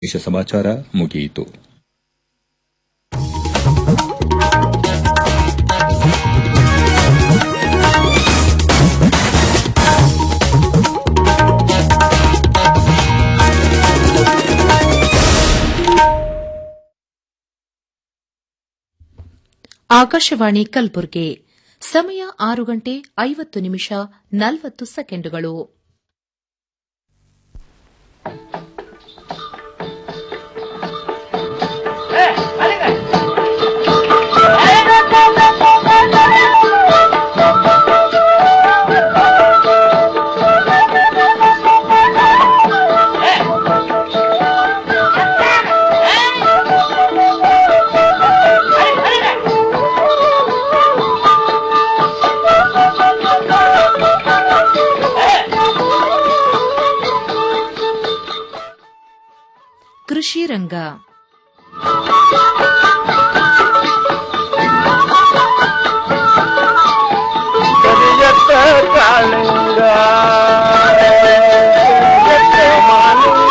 ದೇಶ ಸಮಾಚಾರ ಮುಗಿಯಿತು ಆಕಾಶವಾಣಿ ಕಲಬುರಗಿ ಸಮಯ ಆರು ಗಂಟೆ ಐವತ್ತು ನಿಮಿಷ ನಲವತ್ತು ಸೆಕೆಂಡುಗಳು ಕೃಷಿ ರಂಗ ಕರಿಯತ್ತ ಕಾಳಿಂಗ ಕರಿಯತ್ತ ಮಾಲಿಂಗ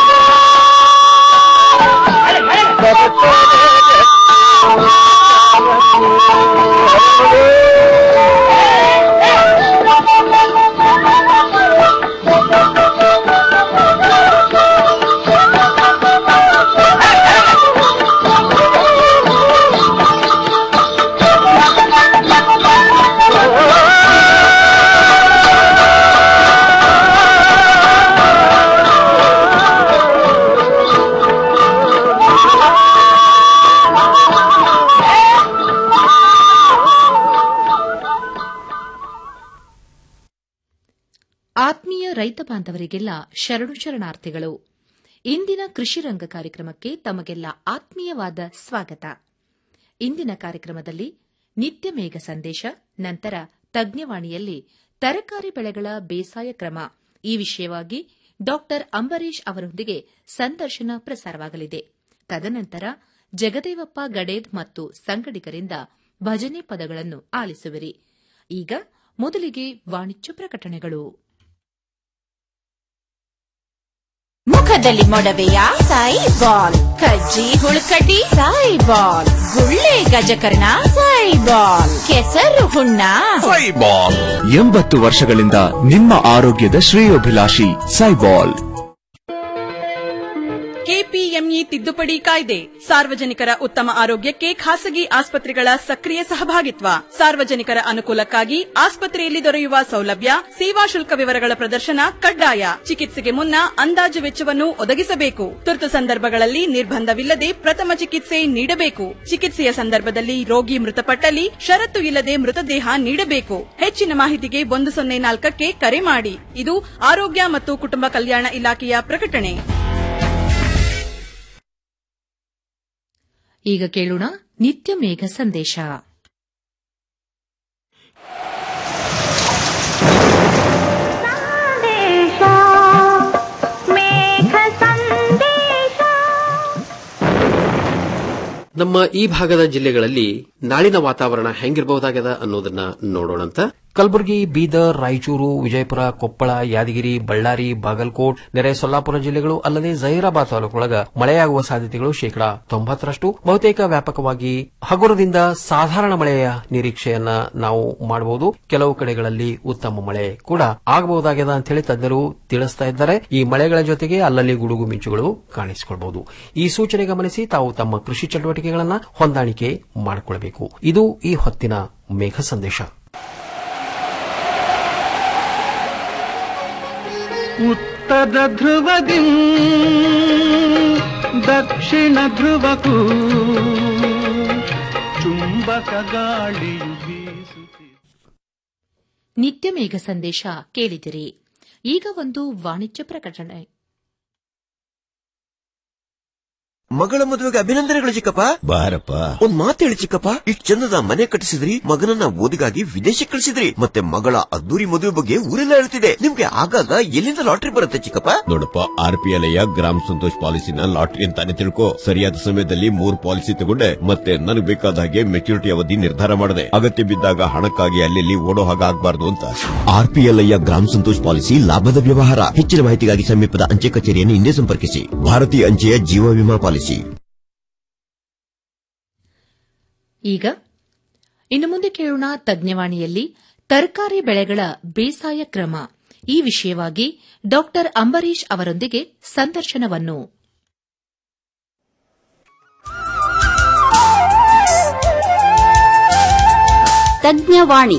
ಆತ್ಮೀಯ ರೈತ ಬಾಂಧವರಿಗೆಲ್ಲ ಶರಣು ಶರಣಾರ್ಥಿಗಳು ಇಂದಿನ ಕೃಷಿ ರಂಗ ಕಾರ್ಯಕ್ರಮಕ್ಕೆ ತಮಗೆಲ್ಲ ಆತ್ಮೀಯವಾದ ಸ್ವಾಗತ ಇಂದಿನ ಕಾರ್ಯಕ್ರಮದಲ್ಲಿ ನಿತ್ಯ ಮೇಘ ಸಂದೇಶ ನಂತರ ತಜ್ಞವಾಣಿಯಲ್ಲಿ ತರಕಾರಿ ಬೆಳೆಗಳ ಬೇಸಾಯ ಕ್ರಮ ಈ ವಿಷಯವಾಗಿ ಡಾ ಅಂಬರೀಶ್ ಅವರೊಂದಿಗೆ ಸಂದರ್ಶನ ಪ್ರಸಾರವಾಗಲಿದೆ ತದನಂತರ ಜಗದೇವಪ್ಪ ಗಡೇದ್ ಮತ್ತು ಸಂಗಡಿಗರಿಂದ ಭಜನೆ ಪದಗಳನ್ನು ಆಲಿಸುವಿರಿ ಈಗ ಮೊದಲಿಗೆ ವಾಣಿಜ್ಯ ಪ್ರಕಟಣೆಗಳು ಮುಖದಲ್ಲಿ ಮೊಡವೆಯ ಸಾಯಿ ಬಾಲ್ ಕಜ್ಜಿ ಹುಳುಕಡ್ಡಿ ಸಾಯಿ ಬಾಲ್ ಗುಳ್ಳೆ ಗಜಕರ್ಣ ಸಾಯಿ ಬಾಲ್ ಕೆಸರು ಹುಣ್ಣ ಸೈಬಾಲ್ ಎಂಬತ್ತು ವರ್ಷಗಳಿಂದ ನಿಮ್ಮ ಆರೋಗ್ಯದ ಶ್ರೇಯೋಭಿಲಾಷಿ ಸೈಬಾಲ್ ಕೆಪಿಎಂಇ ತಿದ್ದುಪಡಿ ಕಾಯ್ದೆ ಸಾರ್ವಜನಿಕರ ಉತ್ತಮ ಆರೋಗ್ಯಕ್ಕೆ ಖಾಸಗಿ ಆಸ್ಪತ್ರೆಗಳ ಸಕ್ರಿಯ ಸಹಭಾಗಿತ್ವ ಸಾರ್ವಜನಿಕರ ಅನುಕೂಲಕ್ಕಾಗಿ ಆಸ್ಪತ್ರೆಯಲ್ಲಿ ದೊರೆಯುವ ಸೌಲಭ್ಯ ಸೇವಾ ಶುಲ್ಕ ವಿವರಗಳ ಪ್ರದರ್ಶನ ಕಡ್ಡಾಯ ಚಿಕಿತ್ಸೆಗೆ ಮುನ್ನ ಅಂದಾಜು ವೆಚ್ಚವನ್ನು ಒದಗಿಸಬೇಕು ತುರ್ತು ಸಂದರ್ಭಗಳಲ್ಲಿ ನಿರ್ಬಂಧವಿಲ್ಲದೆ ಪ್ರಥಮ ಚಿಕಿತ್ಸೆ ನೀಡಬೇಕು ಚಿಕಿತ್ಸೆಯ ಸಂದರ್ಭದಲ್ಲಿ ರೋಗಿ ಮೃತಪಟ್ಟಲ್ಲಿ ಷರತ್ತು ಇಲ್ಲದೆ ಮೃತದೇಹ ನೀಡಬೇಕು ಹೆಚ್ಚಿನ ಮಾಹಿತಿಗೆ ಒಂದು ಸೊನ್ನೆ ನಾಲ್ಕಕ್ಕೆ ಕರೆ ಮಾಡಿ ಇದು ಆರೋಗ್ಯ ಮತ್ತು ಕುಟುಂಬ ಕಲ್ಯಾಣ ಇಲಾಖೆಯ ಪ್ರಕಟಣೆ ಈಗ ಕೇಳೋಣ ನಿತ್ಯ ಮೇಘ ಸಂದೇಶ ಸಂದೇಶ ಮೇಘ ಸಂದೇಶ ನಮ್ಮ ಈ ಭಾಗದ ಜಿಲ್ಲೆಗಳಲ್ಲಿ ನಾಳಿನ ವಾತಾವರಣ ಹೆಂಗಿರಬಹುದಾಗದ ಅನ್ನೋದನ್ನ ನೋಡೋಣಂತ ಕಲಬುರಗಿ ಬೀದರ್ ರಾಯಚೂರು ವಿಜಯಪುರ ಕೊಪ್ಪಳ ಯಾದಗಿರಿ ಬಳ್ಳಾರಿ ಬಾಗಲಕೋಟ್ ನೆರೆ ಸೊಲ್ಲಾಪುರ ಜಿಲ್ಲೆಗಳು ಅಲ್ಲದೆ ಜಹೀರಾಬಾದ್ ತಾಲೂಕೊಳಗ ಮಳೆಯಾಗುವ ಸಾಧ್ಯತೆಗಳು ಶೇಕಡಾ ತೊಂಬತ್ತರಷ್ಟು ಬಹುತೇಕ ವ್ಯಾಪಕವಾಗಿ ಹಗುರದಿಂದ ಸಾಧಾರಣ ಮಳೆಯ ನಿರೀಕ್ಷೆಯನ್ನ ನಾವು ಮಾಡಬಹುದು ಕೆಲವು ಕಡೆಗಳಲ್ಲಿ ಉತ್ತಮ ಮಳೆ ಕೂಡ ಆಗಬಹುದಾಗ್ಯದ ಅಂತ ಹೇಳಿ ತಜ್ಞರು ತಿಳಿಸ್ತಾ ಇದ್ದಾರೆ ಈ ಮಳೆಗಳ ಜೊತೆಗೆ ಅಲ್ಲಲ್ಲಿ ಗುಡುಗು ಮಿಂಚುಗಳು ಕಾಣಿಸಿಕೊಳ್ಳಬಹುದು ಈ ಸೂಚನೆ ಗಮನಿಸಿ ತಾವು ತಮ್ಮ ಕೃಷಿ ಚಟುವಟಿಕೆಗಳನ್ನ ಹೊಂದಾಣಿಕೆ ಮಾಡಿಕೊಳ್ಳಬೇಕು ಇದು ಈ ಹೊತ್ತಿನ ಮೇಘ ಸಂದೇಶ ಉತ್ತರ ಧ್ರುವದಿ ದಕ್ಷಿಣ ಧ್ರುವಕ್ಕೂ ಚುಂಬಕ ಗಾಳಿಯು ಬೀಸುತ್ತಿದೆ ನಿತ್ಯ ಮೇಘ ಸಂದೇಶ ಕೇಳಿದಿರಿ ಈಗ ಒಂದು ವಾಣಿಜ್ಯ ಪ್ರಕಟಣೆ ಮಗಳ ಮದುವೆಗೆ ಅಭಿನಂದನೆಗಳು ಚಿಕ್ಕಪ್ಪ ಬಾರಪ್ಪ ಒಂದ್ ಮಾತು ಹೇಳಿ ಚಿಕ್ಕಪ್ಪ ಇಷ್ಟ್ ಚಂದದ ಮನೆ ಕಟ್ಟಿಸಿದ್ರಿ ಮಗನನ್ನ ಓದಿಗಾಗಿ ವಿದೇಶಕ್ಕೆ ಕಳಿಸಿದ್ರಿ ಮತ್ತೆ ಮಗಳ ಅದ್ದೂರಿ ಮದುವೆ ಬಗ್ಗೆ ಊರೆಲ್ಲ ಹೇಳ್ತಿದೆ ನಿಮ್ಗೆ ಆಗಾಗ ಎಲ್ಲಿಂದ ಲಾಟ್ರಿ ಬರುತ್ತೆ ಚಿಕ್ಕಪ್ಪ ನೋಡಪ್ಪ ಆರ್ ಪಿ ಎಲ್ ಗ್ರಾಮ ಸಂತೋಷ್ ಪಾಲಿಸಿನ ಲಾಟ್ರಿ ಅಂತಾನೆ ತಿಳ್ಕೊ ಸರಿಯಾದ ಸಮಯದಲ್ಲಿ ಮೂರ್ ಪಾಲಿಸಿ ತಗೊಂಡೆ ಮತ್ತೆ ನನಗೆ ಬೇಕಾದ ಹಾಗೆ ಮೆಚುರಿಟಿ ಅವಧಿ ನಿರ್ಧಾರ ಮಾಡಿದೆ ಅಗತ್ಯ ಬಿದ್ದಾಗ ಹಣಕ್ಕಾಗಿ ಅಲ್ಲಿ ಓಡೋ ಹಾಗೆ ಆಗ್ಬಾರ್ದು ಅಂತ ಆರ್ ಪಿ ಎಲ್ ಗ್ರಾಮ ಸಂತೋಷ್ ಪಾಲಿಸಿ ಲಾಭದ ವ್ಯವಹಾರ ಹೆಚ್ಚಿನ ಮಾಹಿತಿಗಾಗಿ ಸಮೀಪದ ಅಂಚೆ ಕಚೇರಿಯನ್ನು ಹಿಂದೆ ಸಂಪರ್ಕಿಸಿ ಭಾರತೀಯ ಅಂಚೆಯ ಜೀವ ವಿಮಾ ಪಾಲಿಸಿ ಈಗ ಇನ್ನು ಮುಂದೆ ಕೇಳೋಣ ತಜ್ಞವಾಣಿಯಲ್ಲಿ ತರಕಾರಿ ಬೆಳೆಗಳ ಬೇಸಾಯ ಕ್ರಮ ಈ ವಿಷಯವಾಗಿ ಡಾ ಅಂಬರೀಶ್ ಅವರೊಂದಿಗೆ ಸಂದರ್ಶನವನ್ನು ತಜ್ಞವಾಣಿ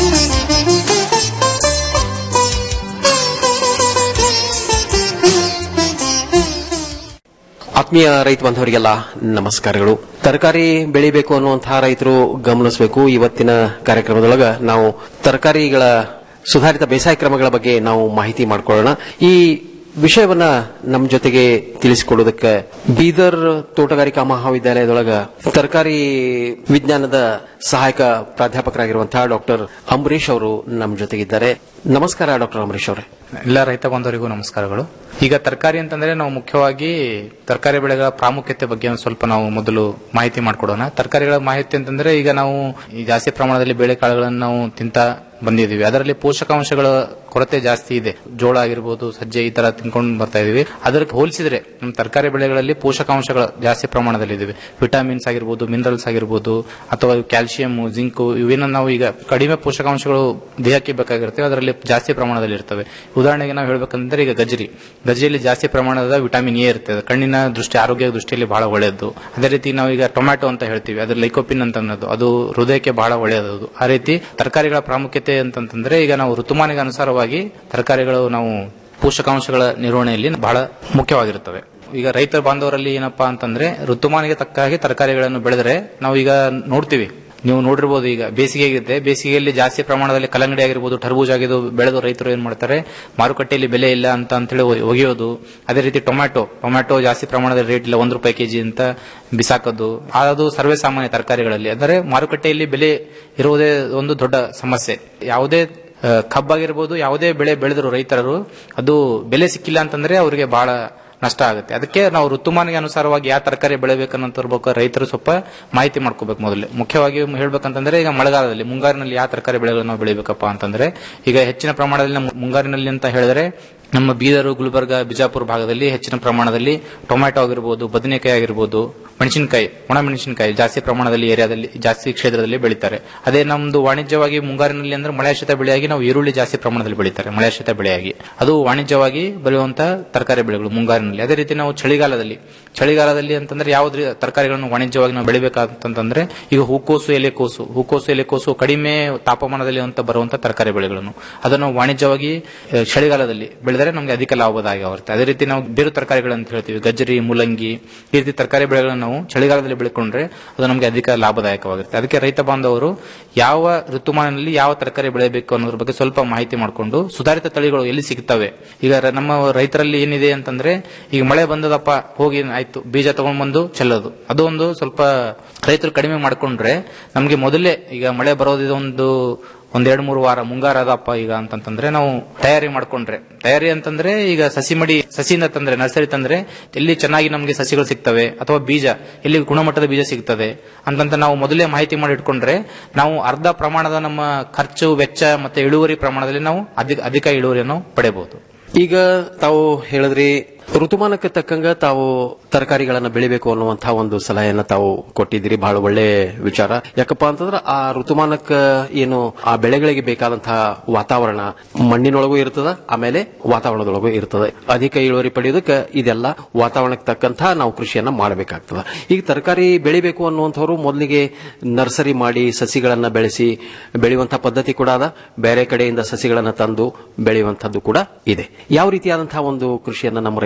ಆತ್ಮೀಯ ರೈತ ಬಾಂಧವರಿಗೆಲ್ಲ ನಮಸ್ಕಾರಗಳು ತರಕಾರಿ ಬೆಳಿಬೇಕು ಅನ್ನುವಂತಹ ರೈತರು ಗಮನಿಸಬೇಕು ಇವತ್ತಿನ ಕಾರ್ಯಕ್ರಮದೊಳಗ ನಾವು ತರಕಾರಿಗಳ ಸುಧಾರಿತ ಬೇಸಾಯ ಕ್ರಮಗಳ ಬಗ್ಗೆ ನಾವು ಮಾಹಿತಿ ಮಾಡ್ಕೊಳ್ಳೋಣ ಈ ವಿಷಯವನ್ನ ನಮ್ಮ ಜೊತೆಗೆ ತಿಳಿಸಿಕೊಡೋದಕ್ಕೆ ಬೀದರ್ ತೋಟಗಾರಿಕಾ ಮಹಾವಿದ್ಯಾಲಯದೊಳಗ ತರಕಾರಿ ವಿಜ್ಞಾನದ ಸಹಾಯಕ ಪ್ರಾಧ್ಯಾಪಕರಾಗಿರುವಂತಹ ಡಾಕ್ಟರ್ ಅಂಬರೀಶ್ ಅವರು ನಮ್ಮ ಜೊತೆಗಿದ್ದಾರೆ ನಮಸ್ಕಾರ ಡಾಕ್ಟರ್ ಅಂಬರೀಶ್ ಅವರೇ ಎಲ್ಲ ರೈತ ಬಾಂಧವರಿಗೂ ನಮಸ್ಕಾರಗಳು ಈಗ ತರಕಾರಿ ಅಂತಂದ್ರೆ ನಾವು ಮುಖ್ಯವಾಗಿ ತರಕಾರಿ ಬೆಳೆಗಳ ಪ್ರಾಮುಖ್ಯತೆ ಬಗ್ಗೆ ಒಂದು ಸ್ವಲ್ಪ ನಾವು ಮೊದಲು ಮಾಹಿತಿ ಮಾಡ್ಕೊಡೋಣ ತರಕಾರಿಗಳ ಮಾಹಿತಿ ಅಂತಂದ್ರೆ ಈಗ ನಾವು ಈ ಜಾಸ್ತಿ ಪ್ರಮಾಣದಲ್ಲಿ ಬೇಳೆಕಾಳುಗಳನ್ನು ನಾವು ತಿಂತ ಬಂದಿದ್ದೀವಿ ಅದರಲ್ಲಿ ಪೋಷಕಾಂಶಗಳ ಕೊರತೆ ಜಾಸ್ತಿ ಇದೆ ಜೋಳ ಆಗಿರ್ಬೋದು ಸಜ್ಜೆ ಈ ತರ ತಿನ್ಕೊಂಡು ಬರ್ತಾ ಇದೀವಿ ಅದಕ್ಕೆ ಹೋಲಿಸಿದ್ರೆ ನಮ್ಮ ತರಕಾರಿ ಬೆಳೆಗಳಲ್ಲಿ ಪೋಷಕಾಂಶಗಳು ಜಾಸ್ತಿ ಪ್ರಮಾಣದಲ್ಲಿ ಇದಾವೆ ವಿಟಮಿನ್ಸ್ ಆಗಿರ್ಬೋದು ಮಿನರಲ್ಸ್ ಆಗಿರ್ಬೋದು ಅಥವಾ ಕ್ಯಾಲ್ಸಿಯಂ ಜಿಂಕ್ ಇವೇನ ನಾವು ಈಗ ಕಡಿಮೆ ಪೋಷಕಾಂಶಗಳು ದೇಹಕ್ಕೆ ಬೇಕಾಗಿರ್ತವೆ ಅದರಲ್ಲಿ ಜಾಸ್ತಿ ಪ್ರಮಾಣದಲ್ಲಿ ಇರ್ತವೆ ಉದಾಹರಣೆಗೆ ನಾವು ಹೇಳ್ಬೇಕಂದ್ರೆ ಈಗ ಗಜರಿ ಗಜರಿಯಲ್ಲಿ ಜಾಸ್ತಿ ಪ್ರಮಾಣದ ವಿಟಮಿನ್ ಎ ಇರ್ತದೆ ಕಣ್ಣಿನ ದೃಷ್ಟಿ ಆರೋಗ್ಯ ದೃಷ್ಟಿಯಲ್ಲಿ ಬಹಳ ಒಳ್ಳೆಯದು ಅದೇ ರೀತಿ ನಾವು ಈಗ ಟೊಮ್ಯಾಟೊ ಅಂತ ಹೇಳ್ತೀವಿ ಅದ್ರ ಲೈಕೋಪಿನ್ ಅಂತ ಅನ್ನೋದು ಅದು ಹೃದಯಕ್ಕೆ ಬಹಳ ಒಳ್ಳೆಯದು ಆ ರೀತಿ ತರಕಾರಿಗಳ ಪ್ರಾಮುಖ್ಯತೆ ಅಂತಂತಂದ್ರೆ ಈಗ ನಾವು ಋತುಮಾನಿಗೆ ಅನುಸಾರವಾಗಿ ತರಕಾರಿಗಳು ನಾವು ಪೋಷಕಾಂಶಗಳ ನಿರ್ವಹಣೆಯಲ್ಲಿ ಬಹಳ ಮುಖ್ಯವಾಗಿರುತ್ತವೆ ಈಗ ರೈತ ಬಾಂಧವರಲ್ಲಿ ಏನಪ್ಪಾ ಅಂತಂದ್ರೆ ಋತುಮಾನಿಗೆ ತಕ್ಕ ಹಾಗೆ ತರಕಾರಿಗಳನ್ನು ಬೆಳೆದರೆ ನಾವು ಈಗ ನೋಡ್ತೀವಿ ನೀವು ನೋಡಿರ್ಬೋದು ಈಗ ಬೇಸಿಗೆ ಇರುತ್ತೆ ಬೇಸಿಗೆಯಲ್ಲಿ ಜಾಸ್ತಿ ಪ್ರಮಾಣದಲ್ಲಿ ಕಲ್ಲಂಗಡಿ ಆಗಿರ್ಬೋದು ಟರ್ಬೂಜ್ ಆಗಿದ್ದು ಬೆಳೆದು ರೈತರು ಏನ್ ಮಾಡ್ತಾರೆ ಮಾರುಕಟ್ಟೆಯಲ್ಲಿ ಬೆಲೆ ಇಲ್ಲ ಅಂತ ಅಂತೇಳಿ ಒಗೆಯೋದು ಅದೇ ರೀತಿ ಟೊಮ್ಯಾಟೊ ಟೊಮ್ಯಾಟೊ ಜಾಸ್ತಿ ಪ್ರಮಾಣದಲ್ಲಿ ರೇಟ್ ಇಲ್ಲ ಒಂದು ರೂಪಾಯಿ ಕೆಜಿ ಅಂತ ಬಿಸಾಕೋದು ಅದು ಸರ್ವೇ ಸಾಮಾನ್ಯ ತರಕಾರಿಗಳಲ್ಲಿ ಅಂದರೆ ಮಾರುಕಟ್ಟೆಯಲ್ಲಿ ಬೆಲೆ ಇರುವುದೇ ಒಂದು ದೊಡ್ಡ ಸಮಸ್ಯೆ ಯಾವುದೇ ಆ, ಕಬ್ಬಾಗಿರ್ಬೋದು ಯಾವುದೇ ಬೆಳೆ ಬೆಳೆದ್ರು ರೈತರು ಅದು ಬೆಲೆ ಸಿಕ್ಕಿಲ್ಲ ಅಂತಂದ್ರೆ ಅವರಿಗೆ ಬಹಳ ನಷ್ಟ ಆಗುತ್ತೆ ಅದಕ್ಕೆ ನಾವು ಋತುಮಾನಿಗೆ ಅನುಸಾರವಾಗಿ ಯಾವ ತರಕಾರಿ ಬೆಳೆಬೇಕನ್ನೋ ಇರ್ಬೇಕು ರೈತರು ಸ್ವಲ್ಪ ಮಾಹಿತಿ ಮಾಡ್ಕೋಬೇಕು ಮೊದಲೇ ಮುಖ್ಯವಾಗಿ ಹೇಳ್ಬೇಕಂತಂದ್ರೆ ಈಗ ಮಳೆಗಾಲದಲ್ಲಿ ಮುಂಗಾರಿನಲ್ಲಿ ಯಾವ ತರಕಾರಿ ಬೆಳೆಗಳನ್ನು ನಾವು ಬೆಳಿಬೇಕಪ್ಪ ಅಂತಂದ್ರೆ ಈಗ ಹೆಚ್ಚಿನ ಪ್ರಮಾಣದಲ್ಲಿ ನಮ್ಮ ಮುಂಗಾರಿನಲ್ಲಿ ಅಂತ ಹೇಳಿದ್ರೆ ನಮ್ಮ ಬೀದರು ಗುಲ್ಬರ್ಗ ಬಿಜಾಪುರ ಭಾಗದಲ್ಲಿ ಹೆಚ್ಚಿನ ಪ್ರಮಾಣದಲ್ಲಿ ಟೊಮ್ಯಾಟೊ ಆಗಿರ್ಬೋದು ಬದನೆಕಾಯಿ ಆಗಿರ್ಬೋದು ಮೆಣಸಿನಕಾಯಿ ಒಣ ಮೆಣಸಿನಕಾಯಿ ಜಾಸ್ತಿ ಪ್ರಮಾಣದಲ್ಲಿ ಏರಿಯಾದಲ್ಲಿ ಜಾಸ್ತಿ ಕ್ಷೇತ್ರದಲ್ಲಿ ಬೆಳೀತಾರೆ ಅದೇ ನಮ್ದು ವಾಣಿಜ್ಯವಾಗಿ ಮುಂಗಾರಿನಲ್ಲಿ ಅಂದ್ರೆ ಮಳೆಯಾಶ್ರಿತ ಬೆಳೆಯಾಗಿ ನಾವು ಈರುಳ್ಳಿ ಜಾಸ್ತಿ ಪ್ರಮಾಣದಲ್ಲಿ ಬೆಳೀತಾರೆ ಮಳೆಯಾಶ್ರಿತ ಬೆಳೆಯಾಗಿ ಅದು ವಾಣಿಜ್ಯವಾಗಿ ಬೆಳೆಯುವಂತ ತರಕಾರಿ ಬೆಳೆಗಳು ಮುಂಗಾರಿನಲ್ಲಿ ಅದೇ ರೀತಿ ನಾವು ಚಳಿಗಾಲದಲ್ಲಿ ಚಳಿಗಾಲದಲ್ಲಿ ಅಂತಂದ್ರೆ ಯಾವ್ದು ತರಕಾರಿಗಳನ್ನು ವಾಣಿಜ್ಯವಾಗಿ ನಾವು ಬೆಳಿಬೇಕಂತಂದ್ರೆ ಈಗ ಹೂಕೋಸು ಎಲೆಕೋಸು ಹೂಕೋಸು ಎಲೆಕೋಸು ಕಡಿಮೆ ತಾಪಮಾನದಲ್ಲಿ ಅಂತ ಬರುವಂತ ತರಕಾರಿ ಬೆಳೆಗಳನ್ನು ಅದನ್ನು ವಾಣಿಜ್ಯವಾಗಿ ಆ, ಚಳಿಗಾಲದಲ್ಲಿ ಬೆಳೆದರೆ ನಮಗೆ ಅಧಿಕ ಲಾಭದಾಯಕವಾಗಿರುತ್ತೆ ಅದೇ ರೀತಿ ನಾವು ಬೇರು ತರಕಾರಿಗಳಂತ ಹೇಳ್ತೀವಿ ಗಜ್ಜರಿ ಮುಲ್ಲಂಗಿ ಈ ರೀತಿ ತರಕಾರಿ ಬೆಳೆಗಳನ್ನು ನಾವು ಚಳಿಗಾಲದಲ್ಲಿ ಬೆಳ್ಕೊಂಡ್ರೆ ಅದು ನಮಗೆ ಅಧಿಕ ಲಾಭದಾಯಕವಾಗಿರುತ್ತೆ ಅದಕ್ಕೆ ರೈತ ಬಾಂಧವರು ಯಾವ ಋತುಮಾನದಲ್ಲಿ ಯಾವ ತರಕಾರಿ ಬೆಳೆಯಬೇಕು ಅನ್ನೋದ್ರ ಬಗ್ಗೆ ಸ್ವಲ್ಪ ಮಾಹಿತಿ ಮಾಡಿಕೊಂಡು ಸುಧಾರಿತ ತಳಿಗಳು ಎಲ್ಲಿ ಸಿಗ್ತವೆ ಈಗ ರ- ನಮ್ಮ ರೈತರಲ್ಲಿ ಏನಿದೆ ಅಂತಂದ್ರೆ ಈಗ ಮಳೆ ಬಂದದಪ್ಪ ಹೋಗಿ ಆಯ್ತು ಬೀಜ ತಗೊಂಡ್ ಬಂದು ಚೆಲ್ಲೋದು ಅದು ಒಂದು ಸ್ವಲ್ಪ ರೈತರು ಕಡಿಮೆ ಮಾಡ್ಕೊಂಡ್ರೆ ನಮಗೆ ಮೊದಲೇ ಈಗ ಮಳೆ ಬರೋದು ಒಂದು ಒಂದ್ ಎರಡ್ ಮೂರು ವಾರ ಮುಂಗಾರ ಅದಪ್ಪ ಈಗ ಅಂತಂತಂದ್ರೆ ನಾವು ತಯಾರಿ ಮಾಡ್ಕೊಂಡ್ರೆ ತಯಾರಿ ಅಂತಂದ್ರೆ ಈಗ ಸಸಿ ಮಡಿ ಸಸಿಯಿಂದ ತಂದ್ರೆ ನರ್ಸರಿ ತಂದ್ರೆ ಎಲ್ಲಿ ಚೆನ್ನಾಗಿ ನಮಗೆ ಸಸಿಗಳು ಸಿಗ್ತವೆ ಅಥವಾ ಬೀಜ ಎಲ್ಲಿ ಗುಣಮಟ್ಟದ ಬೀಜ ಸಿಗ್ತದೆ ಅಂತಂತ ನಾವು ಮೊದಲೇ ಮಾಹಿತಿ ಮಾಡಿ ಇಟ್ಕೊಂಡ್ರೆ ನಾವು ಅರ್ಧ ಪ್ರಮಾಣದ ನಮ್ಮ ಖರ್ಚು ವೆಚ್ಚ ಮತ್ತೆ ಇಳುವರಿ ಪ್ರಮಾಣದಲ್ಲಿ ನಾವು ಅಧಿಕ ಅಧಿಕ ಇಳುವರಿಯನ್ನು ಪಡೆಯಬಹುದು ಈಗ ತಾವು ಹೇಳಿದ್ರಿ ಋತುಮಾನಕ್ಕೆ ತಕ್ಕಂಗ ತಾವು ತರಕಾರಿಗಳನ್ನ ಬೆಳಿಬೇಕು ಅನ್ನುವಂತಹ ಒಂದು ಸಲಹೆಯನ್ನ ತಾವು ಕೊಟ್ಟಿದ್ದೀರಿ ಬಹಳ ಒಳ್ಳೆ ವಿಚಾರ ಯಾಕಪ್ಪ ಅಂತಂದ್ರೆ ಆ ಋತುಮಾನಕ್ಕ ಏನು ಆ ಬೆಳೆಗಳಿಗೆ ಬೇಕಾದಂತಹ ವಾತಾವರಣ ಮಣ್ಣಿನೊಳಗೂ ಇರ್ತದ ಆಮೇಲೆ ವಾತಾವರಣದೊಳಗೂ ಇರ್ತದೆ ಅಧಿಕ ಇಳುವರಿ ಪಡೆಯೋದಕ್ಕೆ ಇದೆಲ್ಲ ವಾತಾವರಣಕ್ಕೆ ತಕ್ಕಂತಹ ನಾವು ಕೃಷಿಯನ್ನ ಮಾಡಬೇಕಾಗ್ತದ ಈಗ ತರಕಾರಿ ಬೆಳಿಬೇಕು ಅನ್ನುವಂಥವ್ರು ಮೊದಲಿಗೆ ನರ್ಸರಿ ಮಾಡಿ ಸಸಿಗಳನ್ನ ಬೆಳೆಸಿ ಬೆಳೆಯುವಂತಹ ಪದ್ಧತಿ ಕೂಡ ಅದ ಬೇರೆ ಕಡೆಯಿಂದ ಸಸಿಗಳನ್ನ ತಂದು ಬೆಳೆಯುವಂತದ್ದು ಕೂಡ ಇದೆ ಯಾವ ರೀತಿಯಾದಂತಹ ಒಂದು ಕೃಷಿಯನ್ನ ನಮ್ಮ ರೈತರು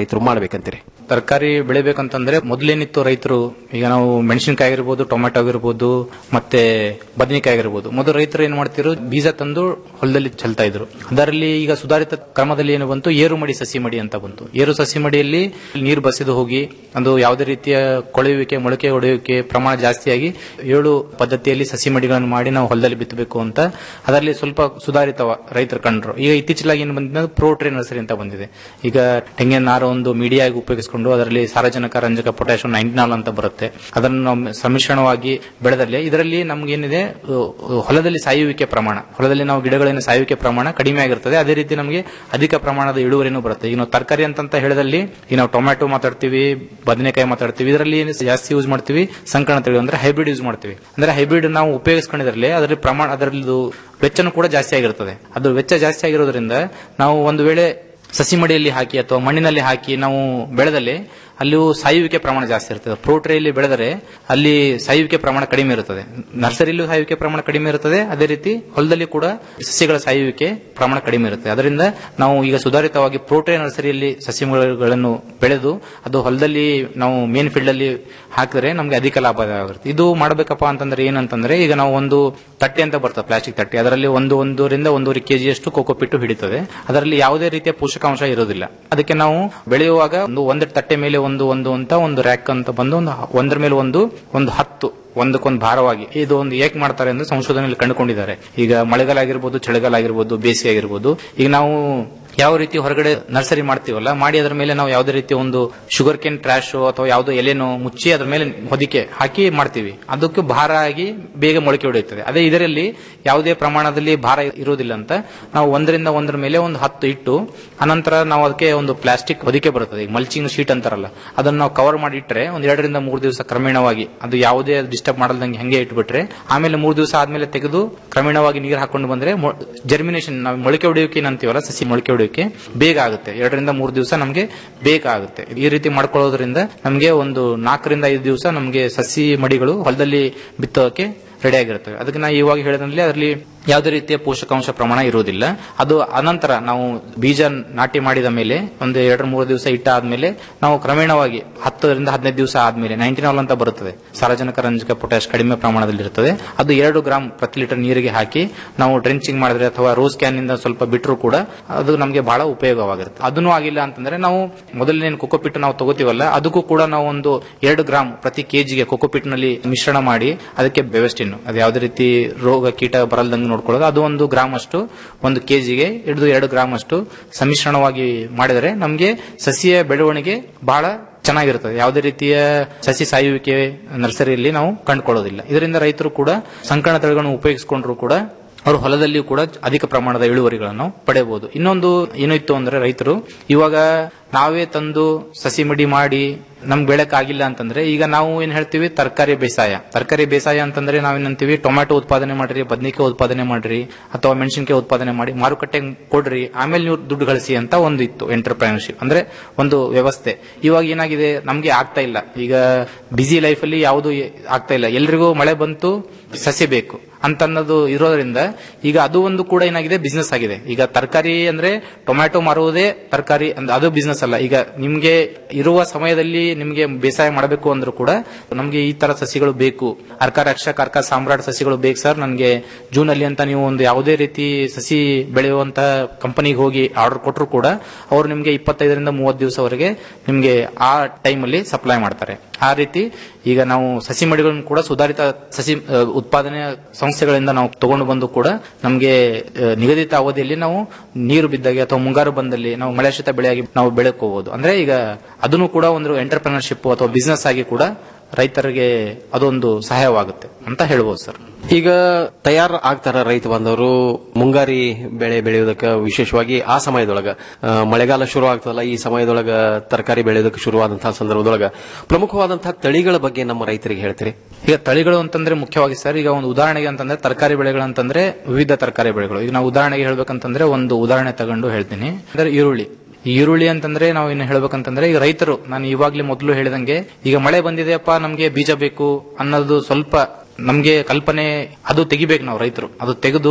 ರೈತರು ಮಾಡ್ಬೇಕಂತೀರಿ ತರಕಾರಿ ಬೆಳಿಬೇಕಂತಂದ್ರೆ ಮೊದಲೇನಿತ್ತು ರೈತರು ಈಗ ನಾವು ಮೆಣಸಿನಕಾಯಿ ಆಗಿರ್ಬೋದು ಟೊಮೆಟೊ ಆಗಿರ್ಬೋದು ಮತ್ತೆ ಬದನೆಕಾಯಿ ಆಗಿರ್ಬೋದು ಮೊದಲು ರೈತರು ಏನ್ ಮಾಡ್ತಿದ್ರು ಬೀಜ ತಂದು ಹೊಲದಲ್ಲಿ ಚೆಲ್ತಾ ಇದ್ರು ಅದರಲ್ಲಿ ಈಗ ಸುಧಾರಿತ ಕ್ರಮದಲ್ಲಿ ಏನು ಬಂತು ಏರು ಮಡಿ ಸಸಿ ಮಡಿ ಅಂತ ಬಂತು ಏರು ಸಸಿ ಮಡಿಯಲ್ಲಿ ನೀರು ಬಸಿದು ಹೋಗಿ ಅದು ಯಾವುದೇ ರೀತಿಯ ಕೊಳೆಯುವಿಕೆ ಮೊಳಕೆ ಹೊಡೆಯುವಿಕೆ ಪ್ರಮಾಣ ಜಾಸ್ತಿಯಾಗಿ ಏಳು ಪದ್ಧತಿಯಲ್ಲಿ ಸಸಿ ಮಡಿಗಳನ್ನು ಮಾಡಿ ನಾವು ಹೊಲದಲ್ಲಿ ಬಿತ್ತಬೇಕು ಅಂತ ಅದರಲ್ಲಿ ಸ್ವಲ್ಪ ಸುಧಾರಿತ ರೈತರು ಕಂಡ್ರು ಈಗ ಇತ್ತೀಚಲಾಗಿ ಏನು ಬಂದಿದೆ ಪ್ರೋ ಟ್ರೇ ನರ್ಸರಿ ಅಂತ ಬಂದಿದೆ ಈಗ ತೆಂಗಿನ ನಾರು ಒಂದು ಮೀಡಿಯಾ ಆಗಿ ಉಪಯೋಗಿಸಿಕೊಂಡು ಅದರಲ್ಲಿ ಸಾರಜನಕ ರಂಜಕ ಪೊಟ್ಯಾಷಿಯಂ ನೈಂಟಿನಾಲ್ ಅಂತ ಬರುತ್ತೆ ಅದನ್ನು ನಾವು ಸಮ್ಮಿಶ್ರಣವಾಗಿ ಬೆಳೆದಲ್ಲಿ ಇದರಲ್ಲಿ ನಮ್ಗೇನಿದೆ ಅಹ್, ಹೊಲದಲ್ಲಿ ಸಾಯುವಿಕೆ ಪ್ರಮಾಣ ಹೊಲದಲ್ಲಿ ನಾವು ಗಿಡಗಳಿನ ಸಾಯುವಿಕೆ ಪ್ರಮಾಣ ಕಡಿಮೆ ಆಗಿರ್ತದೆ ಅದೇ ರೀತಿ ನಮಗೆ ಅಧಿಕ ಪ್ರಮಾಣದ ಇಳುವರಿನೂ ಬರುತ್ತೆ ಈಗ ನಾವು ತರಕಾರಿ ಅಂತಂತ ಹೇಳಿದಲ್ಲಿ ಈಗ ನಾವು ಟೊಮ್ಯಾಟೊ ಮಾತಾಡ್ತೀವಿ ಬದನೆಕಾಯಿ ಮಾತಾಡ್ತೀವಿ ಇದರಲ್ಲಿ ಏನು ಜಾಸ್ತಿ ಯೂಸ್ ಮಾಡ್ತೀವಿ ಸಂಕಣ ತಳಿ ಅಂದ್ರೆ ಹೈಬ್ರಿಡ್ ಯೂಸ್ ಮಾಡ್ತೀವಿ ಅಂದ್ರೆ ಹೈಬ್ರಿಡ್ ನಾವು ಉಪಯೋಗಿಸ್ಕೊಂಡಿದ್ರಲ್ಲಿ ಅದರ ಪ್ರಮಾಣ ಅದರದ್ದು ವೆಚ್ಚನೂ ಕೂಡ ಜಾಸ್ತಿ ಆಗಿರ್ತದೆ ಅದು ವೆಚ್ಚ ಜಾಸ್ತಿ ಆಗಿರೋದ್ರಿಂದ ನಾವು ಒಂದು ವೇಳೆ ಸಸಿ ಮಡಿಯಲ್ಲಿ ಹಾಕಿ ಅಥವಾ ಮಣ್ಣಿನಲ್ಲಿ ಹಾಕಿ ನಾವು ಬೆಳೆದಲ್ಲಿ ಅಲ್ಲಿಯೂ ಸಾಯುವಿಕೆ ಪ್ರಮಾಣ ಜಾಸ್ತಿ ಇರ್ತದೆ ಪ್ರೋಟ್ರೆಯಲ್ಲಿ ಬೆಳೆದರೆ ಅಲ್ಲಿ ಸಾಯುವಿಕೆ ಪ್ರಮಾಣ ಕಡಿಮೆ ಇರುತ್ತದೆ ನರ್ಸರಿಯಲ್ಲೂ ಸಾಯುವಿಕೆ ಪ್ರಮಾಣ ಕಡಿಮೆ ಇರುತ್ತದೆ ಅದೇ ರೀತಿ ಹೊಲದಲ್ಲಿ ಕೂಡ ಸಸ್ಯಗಳ ಸಾಯುವಿಕೆ ಪ್ರಮಾಣ ಕಡಿಮೆ ಇರುತ್ತೆ ಅದರಿಂದ ನಾವು ಈಗ ಸುಧಾರಿತವಾಗಿ ಪ್ರೋಟ್ರೆ ನರ್ಸರಿಯಲ್ಲಿ ಸಸ್ಯಗಳನ್ನು ಬೆಳೆದು ಅದು ಹೊಲದಲ್ಲಿ ನಾವು ಮೇನ್ ಫೀಲ್ಡ್ ಅಲ್ಲಿ ಹಾಕಿದ್ರೆ ನಮಗೆ ಅಧಿಕ ಲಾಭ ಆಗುತ್ತೆ ಇದು ಮಾಡಬೇಕಪ್ಪ ಅಂತಂದ್ರೆ ಏನಂತಂದ್ರೆ ಈಗ ನಾವು ಒಂದು ತಟ್ಟೆ ಅಂತ ಬರ್ತದೆ ಪ್ಲಾಸ್ಟಿಕ್ ತಟ್ಟೆ ಅದರಲ್ಲಿ ಒಂದು ಒಂದೂರಿಂದ ಒಂದೂವರೆ ಕೆಜಿಯಷ್ಟು ಕೋಕೋಪಿಟ್ಟು ಹಿಡಿತದೆ ಅದರಲ್ಲಿ ಯಾವುದೇ ರೀತಿಯ ಪೋಷಕಾಂಶ ಇರೋದಿಲ್ಲ ಅದಕ್ಕೆ ನಾವು ಬೆಳೆಯುವಾಗ ಒಂದು ಒಂದು ತಟ್ಟೆ ಮೇಲೆ ಒಂದು ಒಂದು ಅಂತ ಒಂದು ರ್ಯಾಕ್ ಅಂತ ಬಂದು ಒಂದು ಒಂದರ ಮೇಲೆ ಒಂದು ಒಂದು ಹತ್ತು ಒಂದಕ್ಕೊಂದು ಭಾರವಾಗಿ ಇದು ಒಂದು ಏಕ್ ಮಾಡ್ತಾರೆ ಎಂದು ಸಂಶೋಧನೆಯಲ್ಲಿ ಕಂಡುಕೊಂಡಿದ್ದಾರೆ ಈಗ ಮಳೆಗಾಲ ಆಗಿರ್ಬೋದು ಚಳಿಗಾಲ ಆಗಿರ್ಬೋದು ಬೇಸಿಗೆ ಆಗಿರ್ಬೋದು ಈಗ ನಾವು ಯಾವ ರೀತಿ ಹೊರಗಡೆ ನರ್ಸರಿ ಮಾಡ್ತೀವಲ್ಲ ಮಾಡಿ ಅದರ ಮೇಲೆ ನಾವು ಯಾವುದೇ ರೀತಿಯ ಒಂದು ಶುಗರ್ ಕೇನ್ ಟ್ರ್ಯಾಶ್ ಅಥವಾ ಯಾವುದೋ ಎಲೆನೋ ಮುಚ್ಚಿ ಅದ್ರ ಮೇಲೆ ಹೊದಿಕೆ ಹಾಕಿ ಮಾಡ್ತೀವಿ ಅದಕ್ಕೆ ಭಾರ ಆಗಿ ಬೇಗ ಮೊಳಕೆ ಹೊಡೆಯುತ್ತದೆ ಅದೇ ಇದರಲ್ಲಿ ಯಾವುದೇ ಪ್ರಮಾಣದಲ್ಲಿ ಭಾರ ಇರುವುದಿಲ್ಲ ಅಂತ ನಾವು ಒಂದರಿಂದ ಒಂದರ ಮೇಲೆ ಒಂದು ಹತ್ತು ಇಟ್ಟು ಅನಂತರ ನಾವು ಅದಕ್ಕೆ ಒಂದು ಪ್ಲಾಸ್ಟಿಕ್ ಹೊದಿಕೆ ಬರುತ್ತದೆ ಈಗ ಮಲ್ಚಿಂಗ್ ಶೀಟ್ ಅಂತಾರಲ್ಲ ಅದನ್ನು ನಾವು ಕವರ್ ಮಾಡಿ ಇಟ್ಟರೆ ಒಂದ್ ಎರಡರಿಂದ ಮೂರು ದಿವಸ ಕ್ರಮೇಣವಾಗಿ ಅದು ಯಾವುದೇ ಡಿಸ್ಟರ್ಬ್ ಮಾಡಲ್ದಂಗೆ ಹಂಗೆ ಇಟ್ಬಿಟ್ರೆ ಆಮೇಲೆ ಮೂರು ದಿವಸ ಆದ್ಮೇಲೆ ತೆಗೆದು ಕ್ರಮೇಣವಾಗಿ ನೀರು ಹಾಕೊಂಡು ಬಂದ್ರೆ ಜರ್ಮಿನೇಷನ್ ನಾವು ಮೊಳಕೆ ಹೊಡೆಯೋಕೆ ಅಂತೀವಲ್ಲ ಸಸಿ ಮೊಳಕೆ ಹೊಡೆಯೋಕೆ ಬೇಗ ಆಗುತ್ತೆ ಎರಡರಿಂದ ಮೂರು ದಿವಸ ನಮಗೆ ಬೇಗ ಆಗುತ್ತೆ ಈ ರೀತಿ ಮಾಡ್ಕೊಳ್ಳೋದ್ರಿಂದ ನಮಗೆ ಒಂದು ನಾಲ್ಕರಿಂದ ಐದು ದಿವಸ ನಮಗೆ ಸಸಿ ಮಡಿಗಳು ಹೊಲದಲ್ಲಿ ಬಿತ್ತೋಕೆ ರೆಡಿ ಆಗಿರ್ತವೆ ಅದಕ್ಕೆ ನಾ ಇವಾಗ ಹೇಳಿದಲ್ಲಿ ಅದರಲ್ಲಿ ಯಾವುದೇ ರೀತಿಯ ಪೋಷಕಾಂಶ ಪ್ರಮಾಣ ಇರುವುದಿಲ್ಲ ಅದು ಅನಂತರ ನಾವು ಬೀಜ ನಾಟಿ ಮಾಡಿದ ಮೇಲೆ ಒಂದು ಎರಡು ಮೂರು ದಿವಸ ಇಟ್ಟ ಆದ್ಮೇಲೆ ನಾವು ಕ್ರಮೇಣವಾಗಿ ಹತ್ತರಿಂದ ಹದಿನೈದು ದಿವಸ ಆದ್ಮೇಲೆ ನೈಂಟಿನಾಲ್ ಅಂತ ಬರುತ್ತದೆ ಸಾರಜನಕ ರಂಜಕ ಪೊಟ್ಯಾಶ್ ಕಡಿಮೆ ಪ್ರಮಾಣದಲ್ಲಿ ಇರುತ್ತದೆ ಅದು ಎರಡು ಗ್ರಾಮ್ ಪ್ರತಿ ಲೀಟರ್ ನೀರಿಗೆ ಹಾಕಿ ನಾವು ಡ್ರೆಂಚಿಂಗ್ ಮಾಡಿದ್ರೆ ಅಥವಾ ರೋಸ್ ಕ್ಯಾನ್ ನಿಂದ ಸ್ವಲ್ಪ ಬಿಟ್ಟರು ಕೂಡ ಅದು ನಮಗೆ ಬಹಳ ಉಪಯೋಗವಾಗಿರುತ್ತೆ ಅದನ್ನು ಆಗಿಲ್ಲ ಅಂತಂದ್ರೆ ನಾವು ಮೊದಲನೇನು ಕೊಕೋಪಿಟ್ ನಾವು ತಗೋತೀವಲ್ಲ ಅದಕ್ಕೂ ಕೂಡ ನಾವು ಒಂದು ಎರಡು ಗ್ರಾಮ್ ಪ್ರತಿ ಕೆಜಿಗೆ ಕೊಕೋಪಿಟ್ ನಲ್ಲಿ ಮಿಶ್ರಣ ಮಾಡಿ ಅದಕ್ಕೆ ಬೆವೆಸ್ಟಿನ್ ಅದು ಯಾವುದೇ ರೀತಿ ರೋಗ ಕೀಟ ಬರಲ್ದಂಗೆ ನೋಡ್ಕೊಳ್ಳೋದು ಅದು ಒಂದು ಗ್ರಾಮ್ ಅಷ್ಟು ಒಂದು ಕೆಜಿಗೆ ಹಿಡಿದು ಎರಡು ಗ್ರಾಮ್ ಅಷ್ಟು ಸಮ್ಮಿಶ್ರಣವಾಗಿ ಮಾಡಿದರೆ ನಮಗೆ ಸಸಿಯ ಬೆಳವಣಿಗೆ ಬಹಳ ಚೆನ್ನಾಗಿರ್ತದೆ ಯಾವುದೇ ರೀತಿಯ ಸಸಿ ಸಾಯುವಿಕೆ ನರ್ಸರಿಯಲ್ಲಿ ನಾವು ಕಂಡುಕೊಳ್ಳೋದಿಲ್ಲ ಇದರಿಂದ ರೈತರು ಕೂಡ ಸಂಕಣ ತಳಿಗಳನ್ನು ಉಪಯೋಗಿಸಿಕೊಂಡ್ರು ಕೂಡ ಅವರು ಹೊಲದಲ್ಲಿಯೂ ಕೂಡ ಅಧಿಕ ಪ್ರಮಾಣದ ಇಳುವರಿಗಳನ್ನು ಪಡೆಯಬಹುದು ಇನ್ನೊಂದು ಏನು ಇತ್ತು ಅಂದ್ರೆ ರೈತರು ಇವಾಗ ನಾವೇ ತಂದು ಸಸಿ ಮಡಿ ಮಾಡಿ ನಮ್ಗೆ ಬೆಳಕಾಗಿಲ್ಲ ಅಂತಂದ್ರೆ ಈಗ ನಾವು ಏನ್ ಹೇಳ್ತೀವಿ ತರಕಾರಿ ಬೇಸಾಯ ತರಕಾರಿ ಬೇಸಾಯ ಅಂತಂದ್ರೆ ನಾವೇನಂತೀವಿ ಟೊಮ್ಯಾಟೊ ಉತ್ಪಾದನೆ ಮಾಡ್ರಿ ಬದ್ನಿಕಾಯಿ ಉತ್ಪಾದನೆ ಮಾಡ್ರಿ ಅಥವಾ ಮೆಣಸಿನಕಾಯಿ ಉತ್ಪಾದನೆ ಮಾಡಿ ಮಾರುಕಟ್ಟೆ ಕೊಡ್ರಿ ಆಮೇಲೆ ನೀವು ದುಡ್ಡು ಗಳಿಸಿ ಅಂತ ಒಂದು ಇತ್ತು ಎಂಟರ್ಪ್ರೈನರ್ಶಿಪ್ ಅಂದ್ರೆ ಒಂದು ವ್ಯವಸ್ಥೆ ಇವಾಗ ಏನಾಗಿದೆ ನಮ್ಗೆ ಆಗ್ತಾ ಇಲ್ಲ ಈಗ ಬಿಸಿ ಲೈಫಲ್ಲಿ ಯಾವುದು ಆಗ್ತಾ ಇಲ್ಲ ಎಲ್ರಿಗೂ ಮಳೆ ಬಂತು ಸಸಿ ಬೇಕು ಅಂತ ಅನ್ನೋದು ಇರೋದ್ರಿಂದ ಈಗ ಅದು ಒಂದು ಕೂಡ ಏನಾಗಿದೆ ಬಿಸ್ನೆಸ್ ಆಗಿದೆ ಈಗ ತರಕಾರಿ ಅಂದ್ರೆ ಟೊಮ್ಯಾಟೊ ಮಾರುವುದೇ ತರಕಾರಿ ಅಂದ್ರೆ ಅದು ಬಿಸ್ನೆಸ್ ಅಲ್ಲ ಈಗ ನಿಮ್ಗೆ ಇರುವ ಸಮಯದಲ್ಲಿ ನಿಮ್ಗೆ ಬೇಸಾಯ ಮಾಡಬೇಕು ಅಂದ್ರೂ ಕೂಡ ನಮ್ಗೆ ಈ ತರ ಸಸಿಗಳು ಬೇಕು ಅರ್ಕ ರಕ್ಷಕ ಅರ್ಕ ಸಾಮ್ರಾಟ್ ಸಸಿಗಳು ಬೇಕು ಸರ್ ನನ್ಗೆ ಜೂನ್ ಅಲ್ಲಿ ಅಂತ ನೀವು ಒಂದು ಯಾವುದೇ ರೀತಿ ಸಸಿ ಬೆಳೆಯುವಂತ ಕಂಪನಿಗೆ ಹೋಗಿ ಆರ್ಡರ್ ಕೊಟ್ಟರು ಕೂಡ ಅವರು ನಿಮ್ಗೆ ಇಪ್ಪತ್ತೈದರಿಂದ ಮೂವತ್ತು ದಿವಸವರೆಗೆ ನಿಮ್ಗೆ ಆ ಟೈಮ್ ಅಲ್ಲಿ ಸಪ್ಲೈ ಮಾಡ್ತಾರೆ ಆ ರೀತಿ ಈಗ ನಾವು ಸಸಿ ಮಡಿಗಳನ್ನು ಕೂಡ ಸುಧಾರಿತ ಸಸಿ ಅ, ಉತ್ಪಾದನೆ ಸಂಸ್ಥೆಗಳಿಂದ ನಾವು ತಗೊಂಡು ಬಂದು ಕೂಡ ನಮಗೆ ಅ, ನಿಗದಿತ ಅವಧಿಯಲ್ಲಿ ನಾವು ನೀರು ಬಿದ್ದಾಗೆ ಅಥವಾ ಮುಂಗಾರು ಬಂದಲ್ಲಿ ನಾವು ಮಳೆಶಿತ ಬೆಳೆಯಾಗಿ ನಾವು ಬೆಳಕೋಬಹುದು ಅಂದ್ರೆ ಈಗ ಅದನ್ನು ಕೂಡ ಒಂದು ಎಂಟರ್ಪ್ರಿನರ್ಶಿಪ್ ಅಥವಾ ಬಿಸ್ನೆಸ್ ಆಗಿ ಕೂಡ ರೈತರಿಗೆ ಅದೊಂದು ಸಹಾಯವಾಗುತ್ತೆ ಅಂತ ಹೇಳ್ಬೋದು ಸರ್ ಈಗ ತಯಾರು ಆಗ್ತಾರ ರೈತ ಬಾಂಧವರು ಮುಂಗಾರಿ ಬೆಳೆ ಬೆಳೆಯೋದಕ್ಕೆ ವಿಶೇಷವಾಗಿ ಆ ಸಮಯದೊಳಗ ಆ, ಮಳೆಗಾಲ ಶುರು ಆಗ್ತದಲ್ಲ ಈ ಸಮಯದೊಳಗ ತರಕಾರಿ ಬೆಳೆಯೋದಕ್ಕೆ ಶುರುವಾದಂತಹ ಸಂದರ್ಭದೊಳಗ ಪ್ರಮುಖವಾದಂತಹ ತಳಿಗಳ ಬಗ್ಗೆ ನಮ್ಮ ರೈತರಿಗೆ ಹೇಳ್ತೀರಿ ಈಗ ತಳಿಗಳು ಅಂತಂದ್ರೆ ಮುಖ್ಯವಾಗಿ ಸರ್ ಈಗ ಒಂದು ಉದಾಹರಣೆಗೆ ಅಂತಂದ್ರೆ ತರಕಾರಿ ಬೆಳೆಗಳು ಅಂತಂದ್ರೆ ವಿವಿಧ ತರಕಾರಿ ಬೆಳೆಗಳು ಈಗ ನಾವು ಉದಾಹರಣೆಗೆ ಹೇಳ್ಬೇಕಂತಂದ್ರೆ ಒಂದು ಉದಾಹರಣೆ ತಗೊಂಡು ಹೇಳ್ತೀನಿ ಅಂದ್ರೆ ಈರುಳ್ಳಿ ಈ ಈರುಳ್ಳಿ ಅಂತಂದ್ರೆ ನಾವು ಇನ್ನು ಹೇಳ್ಬೇಕಂತಂದ್ರೆ ಈಗ ರೈತರು ನಾನು ಇವಾಗ್ಲೇ ಮೊದಲು ಹೇಳಿದಂಗೆ ಈಗ ಮಳೆ ಬಂದಿದೆಯಪ್ಪ ನಮ್ಗೆ ಬೀಜ ಬೇಕು ಅನ್ನೋದು ಸ್ವಲ್ಪ ನಮ್ಗೆ ಕಲ್ಪನೆ ಅದು ತೆಗಿಬೇಕು ನಾವು ರೈತರು ಅದು ತೆಗೆದು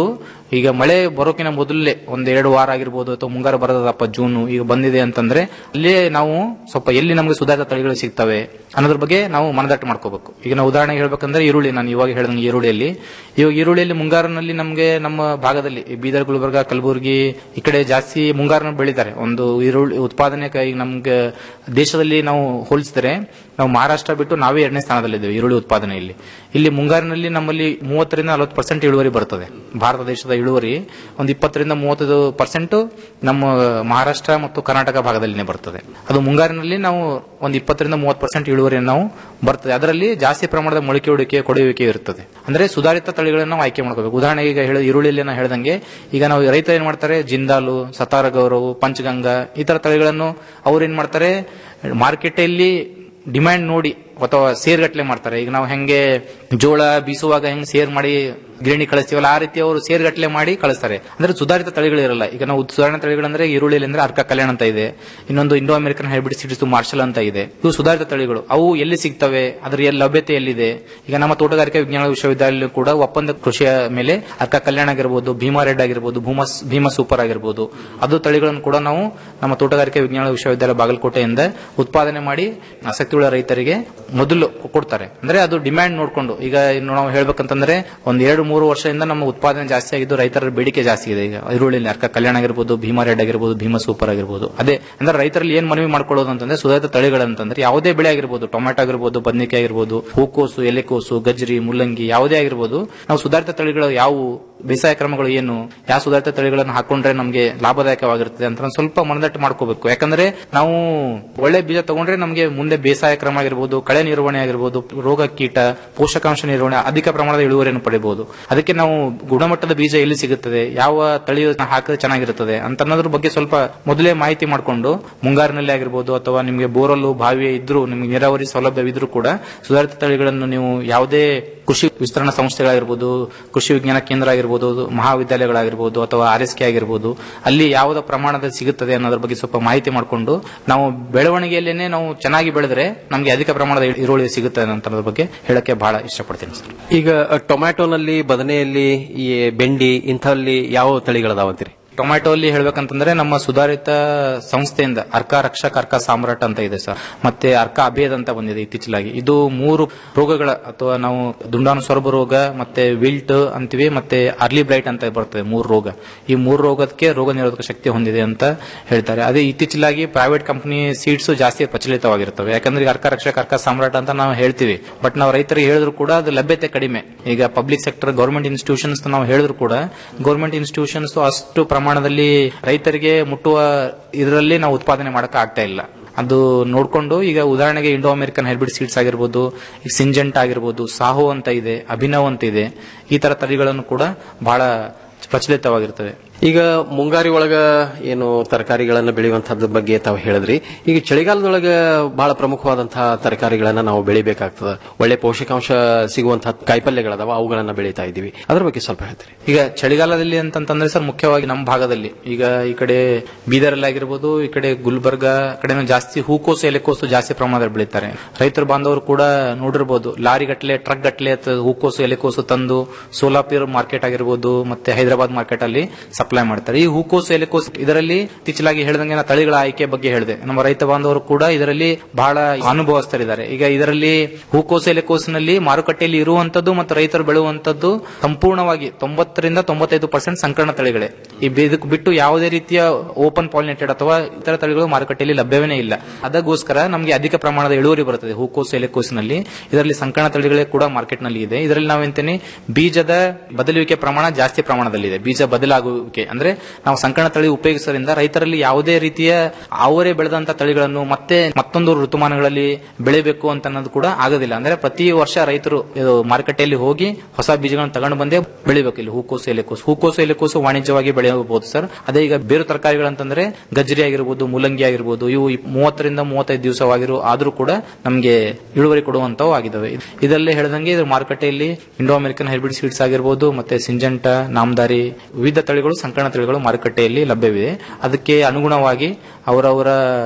ಈಗ ಮಳೆ ಬರೋಕಿನ ಮೊದಲೇ ಒಂದ್ ಎರಡು ವಾರ ಆಗಿರ್ಬೋದು ಅಥವಾ ಮುಂಗಾರು ಬರೋದಪ್ಪ ಜೂನ್ ಈಗ ಬಂದಿದೆ ಅಂತಂದ್ರೆ ಅಲ್ಲೇ ನಾವು ಸ್ವಲ್ಪ ಎಲ್ಲಿ ನಮಗೆ ಸುಧಾರಿತ ತಳಿಗಳು ಸಿಗ್ತವೆ ಅನ್ನೋದ್ರ ಬಗ್ಗೆ ನಾವು ಮನದಟ್ಟು ಮಾಡ್ಕೋಬೇಕು ಈಗ ನಾವು ಉದಾಹರಣೆಗೆ ಹೇಳ್ಬೇಕಂದ್ರೆ ಈರುಳ್ಳಿ ನಾನು ಇವಾಗ ಹೇಳ್ದಂಗೆ ಈರುಳ್ಳಿಯಲ್ಲಿ ಇವಾಗ ಈರುಳ್ಳಿಯಲ್ಲಿ ಮುಂಗಾರಿನಲ್ಲಿ ನಮಗೆ ನಮ್ಮ ಭಾಗದಲ್ಲಿ ಈ ಬೀದರ್ ಗುಲ್ಬರ್ಗ ಕಲಬುರಗಿ ಈ ಕಡೆ ಜಾಸ್ತಿ ಮುಂಗಾರನ ಬೆಳಿತಾರೆ ಒಂದು ಈರುಳ್ಳಿ ಉತ್ಪಾದನೆ ಈಗ ನಮ್ಗೆ ದೇಶದಲ್ಲಿ ನಾವು ಹೋಲಿಸಿದ್ರೆ ನಾವು ಮಹಾರಾಷ್ಟ್ರ ಬಿಟ್ಟು ನಾವೇ ಎರಡನೇ ಸ್ಥಾನದಲ್ಲಿದ್ದೇವೆ ಈರುಳ್ಳಿ ಉತ್ಪಾದನೆಯಲ್ಲಿ ಇಲ್ಲಿ ಮುಂಗಾರಿನಲ್ಲಿ ನಮ್ಮಲ್ಲಿ ಮೂವತ್ತರಿಂದ ನಲವತ್ತು ಪರ್ಸೆಂಟ್ ಇಳುವರಿ ಬರ್ತದೆ ಭಾರತ ದೇಶದ ಇಳುವರಿ ಒಂದು ಇಪ್ಪತ್ತರಿಂದ ಮೂವತ್ತೈದು ಪರ್ಸೆಂಟ್ ನಮ್ಮ ಮಹಾರಾಷ್ಟ್ರ ಮತ್ತು ಕರ್ನಾಟಕ ಭಾಗದಲ್ಲಿನೇ ಬರ್ತದೆ ಅದು ಮುಂಗಾರಿನಲ್ಲಿ ನಾವು ಒಂದು ಇಪ್ಪತ್ತರಿಂದ ಮೂವತ್ತು ಪರ್ಸೆಂಟ್ ಇಳುವರಿಯನ್ನು ನಾವು ಬರ್ತದೆ ಅದರಲ್ಲಿ ಜಾಸ್ತಿ ಪ್ರಮಾಣದ ಮೊಳಕೆ ಹೊಡಿಕೆ ಕೊಡುವಿಕೆ ಇರ್ತದೆ ಅಂದ್ರೆ ಸುಧಾರಿತ ತಳಿಗಳನ್ನು ನಾವು ಆಯ್ಕೆ ಮಾಡ್ಕೋಬೇಕು ಉದಾಹರಣೆಗೆ ಈಗ ಹೇಳ ಈರುಳ್ಳಿಯಲ್ಲಿ ನಾವು ಹೇಳ್ದಂಗೆ ಈಗ ನಾವು ರೈತ ಏನ್ ಮಾಡ್ತಾರೆ ಜಿಂದಾಲು ಸತಾರ ಗೌರವ್ ಪಂಚಗಂಗಾ ಈ ತರ ತಳಿಗಳನ್ನು ಅವ್ರು ಏನ್ ಮಾಡ್ತಾರೆ ಮಾರ್ಕೆಟಲ್ಲಿ ಡಿಮ್ಯಾಂಡ್ ನೋಡಿ ಅಥವಾ ಸೇರ್ಗಟ್ಲೆ ಮಾಡ್ತಾರೆ ಈಗ ನಾವು ಹೆಂಗೆ ಜೋಳ ಬೀಸುವಾಗ ಹೆಂಗ್ ಸೇರ್ ಮಾಡಿ ಗಿರಣಿ ಕಳಿಸ್ತೀವಲ್ಲ ಆ ರೀತಿ ಅವರು ಸೇರ್ಗಟ್ಲೆ ಮಾಡಿ ಕಳಿಸ್ತಾರೆ ಅಂದ್ರೆ ಸುಧಾರಿತ ತಳಿಗಳು ಇರಲ್ಲ ಈಗ ನಾವು ಸುಧಾರಣೆ ತಳಿಗಳಂದ್ರೆ ಈರುಳ್ಳಿಯಲ್ಲಿ ಅಂದ್ರೆ ಅರ್ಕ ಕಲ್ಯಾಣ ಅಂತ ಇದೆ ಇನ್ನೊಂದು Indo American hybrid seeds Marshal ಅಂತ ಇದೆ ಇವು ಸುಧಾರಿತ ತಳಿಗಳು ಅವು ಎಲ್ಲಿ ಸಿಗ್ತವೆ ಅದರ ಎಲ್ಲಿ ಲಭ್ಯತೆ ಎಲ್ಲಿದೆ ಈಗ ನಮ್ಮ ತೋಟಗಾರಿಕೆ ವಿಜ್ಞಾನ ವಿಶ್ವವಿದ್ಯಾಲಯ ಕೂಡ ಒಪ್ಪಂದ ಕೃಷಿಯ ಮೇಲೆ ಅರ್ಕ ಕಲ್ಯಾಣ ಆಗಿರ್ಬೋದು ಭೀಮಾ ರೆಡ್ ಆಗಿರ್ಬೋದು ಭೂಮಾ ಭೀಮಾ ಸೂಪರ್ ಆಗಿರ್ಬೋದು ಅದು ತಳಿಗಳನ್ನು ಕೂಡ ನಾವು ನಮ್ಮ ತೋಟಗಾರಿಕೆ ವಿಜ್ಞಾನ ವಿಶ್ವವಿದ್ಯಾಲಯ ಬಾಗಲಕೋಟೆಯಿಂದ ಉತ್ಪಾದನೆ ಮಾಡಿ ಆಸಕ್ತಿಯುಳ್ಳ ರೈತರಿಗೆ ಮೊದಲು ಕೊಡ್ತಾರೆ ಅಂದ್ರೆ ಅದು ಡಿಮ್ಯಾಂಡ್ ನೋಡ್ಕೊಂಡು ಈಗ ಇನ್ನು ನಾವು ಹೇಳ್ಬೇಕಂತಂದ್ರೆ ಒಂದ್ ಎರಡು ಮೂರು ವರ್ಷದಿಂದ ನಮ್ಮ ಉತ್ಪಾದನೆ ಜಾಸ್ತಿ ಆಗಿದ್ದು ರೈತರ ಬೇಡಿಕೆ ಜಾಸ್ತಿ ಇದೆ ಈಗ ಈರುಳ್ಳಿಯಲ್ಲಿ ಅರ್ಕ ಕಲ್ಯಾಣ ಆಗಿರ್ಬೋದು ಭೀಮಾ ರೆಡ್ ಆಗಿರ್ಬೋದು ಭೀಮಾ ಸೂಪರ್ ಆಗಿರ್ಬೋದು ಅದೇ ಅಂದ್ರೆ ರೈತರಲ್ಲಿ ಏನ್ ಮನವಿ ಮಾಡ್ಕೊಳ್ಳೋದು ಅಂತಂದ್ರೆ ಸುಧಾರಿತ ತಳಿಗಳಂತಂದ್ರೆ ಯಾವುದೇ ಬೆಳೆ ಆಗಿರ್ಬೋದು ಟೊಮೆಟೊ ಆಗಿರ್ಬೋದು ಬದನೆಕಾಯಿ ಆಗಿರ್ಬೋದು ಹೂಕೋಸು ಎಲೆಕೋಸು ಗಜ್ರಿ ಮುಲ್ಲಂಗಿ ಯಾವುದೇ ಆಗಿರ್ಬೋದು ನಾವು ಸುಧಾರಿತ ತಳಿಗಳು ಯಾವುವು ಬೇಸಾಯ ಕ್ರಮಗಳು ಏನು ಯಾವ ಸುಧಾರಿತ ತಳಿಗಳನ್ನು ಹಾಕೊಂಡ್ರೆ ನಮಗೆ ಲಾಭದಾಯಕವಾಗಿರ್ತದೆ ಅಂತ ನಾವ್ ಸ್ವಲ್ಪ ಮನದಟ್ಟು ಮಾಡ್ಕೋಬೇಕು ಯಾಕಂದ್ರೆ ನಾವು ಒಳ್ಳೆ ಬೀಜ ತಗೊಂಡ್ರೆ ನಮಗೆ ಮುಂದೆ ಬೇಸಾಯ ಕ್ರಮ ಆಗಿರ್ಬೋದು ಕಳೆ ನಿರ್ವಹಣೆ ಆಗಿರ್ಬೋದು ರೋಗ ಕೀಟ ಪೋಷಕಾಂಶ ನಿರ್ವಹಣೆ ಅಧಿಕ ಪ್ರಮಾಣದ ಇಳುವರಿಯನ್ನು ಪಡೆಯಬಹುದು ಅದಕ್ಕೆ ನಾವು ಗುಣಮಟ್ಟದ ಬೀಜ ಎಲ್ಲಿ ಸಿಗುತ್ತದೆ ಯಾವ ತಳಿ ಹಾಕಿದ್ರೆ ಚೆನ್ನಾಗಿರುತ್ತದೆ ಅಂತ ಅನ್ನೋದ್ರ ಬಗ್ಗೆ ಸ್ವಲ್ಪ ಮೊದಲೇ ಮಾಹಿತಿ ಮಾಡಿಕೊಂಡು ಮುಂಗಾರಿನಲ್ಲಿ ಆಗಿರ್ಬೋದು ಅಥವಾ ನಿಮಗೆ ಬೋರಲ್ಲು ಬಾವಿ ಇದ್ರೂ ನಿಮಗೆ ನೀರಾವರಿ ಸೌಲಭ್ಯವಿದ್ರೂ ಕೂಡ ಸುಧಾರಿತ ತಳಿಗಳನ್ನು ನೀವು ಯಾವುದೇ ಕೃಷಿ ವಿಸ್ತರಣಾ ಸಂಸ್ಥೆಗಳಾಗಿರ್ಬೋದು ಕೃಷಿ ವಿಜ್ಞಾನ ಕೇಂದ್ರ ಆಗಿರ್ಬೋದು ಮಹಾವಿದ್ಯಾಲಯಗಳಾಗಿರ್ಬೋದು ಅಥವಾ ಆರ್ ಎಸ್ ಕೆ ಆಗಿರ್ಬೋದು ಅಲ್ಲಿ ಯಾವುದ ಪ್ರಮಾಣದಲ್ಲಿ ಸಿಗುತ್ತದೆ ಅನ್ನೋದ್ರ ಬಗ್ಗೆ ಸ್ವಲ್ಪ ಮಾಹಿತಿ ಮಾಡಿಕೊಂಡು ನಾವು ಬೆಳವಣಿಗೆಯಲ್ಲೇನೆ ನಾವು ಚೆನ್ನಾಗಿ ಬೆಳೆದ್ರೆ ನಮಗೆ ಅಧಿಕ ಪ್ರಮಾಣದ ಈರುಳ್ಳಿ ಸಿಗುತ್ತದೆ ಅಂತ ಅನ್ನೋದ್ರ ಬಗ್ಗೆ ಹೇಳಕ್ಕೆ ಬಹಳ ಇಷ್ಟಪಡ್ತೀನಿ ಸರ್ ಈಗ ಟೊಮ್ಯಾಟೊನಲ್ಲಿ ಬದನೆಯಲ್ಲಿ ಈ ಬೆಂಡಿ ಇಂಥಲ್ಲಿ ಯಾವ ತಳಿಗಳದಾವಂತೀರಿ ಟೊಮ್ಯಾಟೊ ಅಲ್ಲಿ ಹೇಳ್ಬೇಕಂತಂದ್ರೆ ನಮ್ಮ ಸುಧಾರಿತ ಸಂಸ್ಥೆಯಿಂದ ಅರ್ಕ ರಕ್ಷಕ ಅರ್ಕ ಸಾಮ್ರಾಟ್ ಅಂತ ಇದೆ ಸರ್ ಮತ್ತೆ ಅರ್ಕ ಅಭೇದ್ ಅಂತ ಬಂದಿದೆ ಇತ್ತೀಚಲಾಗಿ ಇದು ಮೂರು ರೋಗಗಳ ಅಥವಾ ನಾವು ದುಂಡಾಣು ಸೊರಬ ರೋಗ ಮತ್ತೆ ವಿಲ್ಟ್ ಅಂತೀವಿ ಮತ್ತೆ ಅರ್ಲಿ ಬ್ರೈಟ್ ಅಂತ ಬರ್ತದೆ ಮೂರು ರೋಗ ಈ ಮೂರು ರೋಗಕ್ಕೆ ರೋಗ ನಿರೋಧಕ ಶಕ್ತಿ ಹೊಂದಿದೆ ಅಂತ ಹೇಳ್ತಾರೆ ಅದೇ ಇತ್ತೀಚಲಾಗಿ ಪ್ರೈವೇಟ್ ಕಂಪನಿ ಸೀಡ್ಸ್ ಜಾಸ್ತಿ ಪ್ರಚಲಿತವಾಗಿರ್ತವೆ ಯಾಕಂದ್ರೆ ಈಗ ಅರ್ಕ ರಕ್ಷಕ ಅರ್ಕ ಸಾಮ್ರಾಟ್ ಅಂತ ನಾವು ಹೇಳ್ತೀವಿ ಬಟ್ ನಾವು ರೈತರಿಗೆ ಹೇಳಿದ್ರು ಕೂಡ ಅದು ಲಭ್ಯತೆ ಕಡಿಮೆ ಈಗ ಪಬ್ಲಿಕ್ ಸೆಕ್ಟರ್ ಗೌರ್ಮೆಂಟ್ ಇನ್ಸ್ಟಿಟ್ಯೂಷನ್ಸ್ ನಾವು ಹೇಳಿದ್ರು ಕೂಡ ಗೌರ್ಮೆಂಟ್ ಇನ್ಸ್ಟಿಟ್ಯೂಷನ್ಸ್ ಅಷ್ಟು ಪ್ರಮಾಣದಲ್ಲಿ ರೈತರಿಗೆ ಮುಟ್ಟುವ ಇದರಲ್ಲಿ ನಾವು ಉತ್ಪಾದನೆ ಮಾಡಕ್ ಆಗ್ತಾ ಇಲ್ಲ ಅದು ನೋಡ್ಕೊಂಡು ಈಗ ಉದಾಹರಣೆಗೆ ಇಂಡೋ ಅಮೆರಿಕನ್ ಹೈಬ್ರಿಡ್ ಸೀಡ್ಸ್ ಆಗಿರ್ಬೋದು ಈಗ ಸಿಂಜೆಂಟ್ ಆಗಿರ್ಬೋದು ಸಾಹೋ ಅಂತ ಇದೆ ಅಭಿನವ್ ಅಂತ ಇದೆ ಈ ತರ ತಳಿಗಳನ್ನು ಕೂಡ ಬಹಳ ಪ್ರಚಲಿತವಾಗಿರ್ತವೆ ಈಗ ಮುಂಗಾರಿ ಒಳಗ ಏನು ತರಕಾರಿಗಳನ್ನ ಬೆಳೆಯುವಂತಹದ್ರ ಬಗ್ಗೆ ತಾವು ಹೇಳಿದ್ರಿ ಈಗ ಚಳಿಗಾಲದೊಳಗ ಬಹಳ ಪ್ರಮುಖವಾದಂತಹ ತರಕಾರಿಗಳನ್ನ ನಾವು ಬೆಳಿಬೇಕಾಗ್ತದ ಒಳ್ಳೆ ಪೋಷಕಾಂಶ ಸಿಗುವಂತಹ ಕಾಯಿಪಲ್ಯಗಳದಾವ ಅವುಗಳನ್ನ ಬೆಳೀತಾ ಇದ್ದೀವಿ ಅದ್ರ ಬಗ್ಗೆ ಸ್ವಲ್ಪ ಹೇಳ್ತೀರಿ ಈಗ ಚಳಿಗಾಲದಲ್ಲಿ ಅಂತಂತಂದ್ರೆ ಸರ್ ಮುಖ್ಯವಾಗಿ ನಮ್ಮ ಭಾಗದಲ್ಲಿ ಈಗ ಈ ಕಡೆ ಬೀದರಲ್ಲಿ ಆಗಿರ್ಬೋದು ಈ ಕಡೆ ಗುಲ್ಬರ್ಗ ಕಡೆನೂ ಜಾಸ್ತಿ ಹೂಕೋಸು ಎಲೆಕೋಸು ಜಾಸ್ತಿ ಪ್ರಮಾಣದಲ್ಲಿ ಬೆಳೀತಾರೆ ರೈತರ ಬಾಂಧವರು ಕೂಡ ನೋಡಿರ್ಬೋದು ಲಾರಿ ಗಟ್ಲೆ ಟ್ರಕ್ ಗಟ್ಲೆ ಹೂಕೋಸು ಎಲೆಕೋಸು ತಂದು ಸೋಲಾಪುರ್ ಮಾರ್ಕೆಟ್ ಆಗಿರ್ಬೋದು ಮತ್ತೆ ಹೈದರಾಬಾದ್ ಮಾರ್ಕೆಟ್ ಅಲ್ಲಿ ಸಪ್ಲೈ ಮಾಡ್ತಾರೆ ಈ ಹೂಕೋಸು ಎಲೆಕೋಸು ಇದರಲ್ಲಿ ಇತ್ತೀಚಲಾಗಿ ಹೇಳಿದಂಗೆ ನಾ ತಳಿಗಳ ಆಯ್ಕೆ ಬಗ್ಗೆ ಹೇಳಿದೆ ನಮ್ಮ ರೈತ ಬಾಂಧವರು ಕೂಡ ಇದರಲ್ಲಿ ಬಹಳ ಅನುಭವಸ್ಥರಿದ್ದಾರೆ ಈಗ ಇದರಲ್ಲಿ ಹೂಕೋಸು ಎಲೆಕೋಸಿನಲ್ಲಿ ಮಾರುಕಟ್ಟೆಯಲ್ಲಿ ಇರುವಂತದ್ದು ಮತ್ತು ರೈತರು ಬೆಳೆಯುವಂತದ್ದು ಸಂಪೂರ್ಣವಾಗಿ ತೊಂಬತ್ತರಿಂದ ತೊಂಬತ್ತೈದು ಪರ್ಸೆಂಟ್ ಸಂಕರಣ ತಳಿಗಳೇ ಈ ಇದಕ್ಕೆ ಬಿಟ್ಟು ಯಾವುದೇ ರೀತಿಯ ಓಪನ್ ಪಾಲಿನೇಟೆಡ್ ಅಥವಾ ಇತರ ತಳಿಗಳು ಮಾರುಕಟ್ಟೆಯಲ್ಲಿ ಲಭ್ಯವೇ ಇಲ್ಲ ಅದಕ್ಕೋಸ್ಕರ ನಮಗೆ ಅಧಿಕ ಪ್ರಮಾಣದ ಇಳುವರಿ ಬರುತ್ತದೆ ಹೂಕೋಸು ಎಲೆಕೋಸಿನಲ್ಲಿ ಇದರಲ್ಲಿ ಸಂಕರಣ ತಳಿಗಳೇ ಕೂಡ ಮಾರ್ಕೆಟ್ ನಲ್ಲಿ ಇದೆ ಇದರಲ್ಲಿ ನಾವೆಂತೇನೆ ಬೀಜದ ಬದಲುವಿಕೆ ಪ್ರಮಾಣ ಜಾಸ್ತಿ ಪ್ರಮಾಣದಲ್ಲಿದೆ ಬೀಜ ಬದಲಾಗುವಿಕೆ ಅಂದ್ರೆ ನಾವು ಸಂಕರಣ ತಳಿ ಉಪಯೋಗಿಸೋದ್ರಿಂದ ರೈತರಲ್ಲಿ ಯಾವುದೇ ರೀತಿಯ ಅವರೇ ಬೆಳೆದಂತ ತಳಿಗಳನ್ನು ಮತ್ತೆ ಮತ್ತೊಂದು ಋತುಮಾನಗಳಲ್ಲಿ ಬೆಳಿಬೇಕು ಅಂತ ಅನ್ನೋದು ಕೂಡ ಆಗೋದಿಲ್ಲ ಅಂದ್ರೆ ಪ್ರತಿ ವರ್ಷ ರೈತರು ಇದು ಮಾರುಕಟ್ಟೆಯಲ್ಲಿ ಹೋಗಿ ಹೊಸ ಬೀಜಗಳನ್ನು ತಗೊಂಡು ಬಂದೇ ಬೆಳಿಬೇಕು ಇಲ್ಲಿ ಹೂಕೋಸು ಎಲೆಕೋಸು ಹೂಕೋಸು ಎಲೆಕೋಸು ವಾಣಿಜ್ಯವಾಗಿ ಬೆಳೆಯಬಹುದು ಸರ್ ಅದೇ ಈಗ ಬೇರೆ ತರಕಾರಿಗಳಂತಂದ್ರೆ ಗಜ್ರಿ ಆಗಿರ್ಬೋದು ಮೂಲಂಗಿ ಆಗಿರ್ಬೋದು ಇವು ಮೂವತ್ತರಿಂದ ಮೂವತ್ತೈದು ದಿವಸವಾಗಿರೋ ಆದ್ರೂ ಕೂಡ ನಮಗೆ ಇಳುವರಿ ಕೊಡುವಂತವು ಆಗಿದ್ದಾವೆ ಇದಲ್ಲೇ ಹೇಳ್ದಂಗೆ ಇದ್ರ ಮಾರುಕಟ್ಟೆಯಲ್ಲಿ ಇಂಡೋ ಅಮೆರಿಕನ್ ಹೈಬ್ರಿಡ್ ಸೀಡ್ಸ್ ಆಗಿರ್ಬೋದು ಮತ್ತೆ ಸಿಂಜಂಟ ನಾಮದಾರಿ ವಿವಿಧ ತಳಿಗಳು ಸಂಕರಣ ತಳಿಗಳು ಮಾರುಕಟ್ಟೆಯಲ್ಲಿ ಲಭ್ಯವಿದೆ ಅದಕ್ಕೆ ಅನುಗುಣವಾಗಿ ಅವರವರ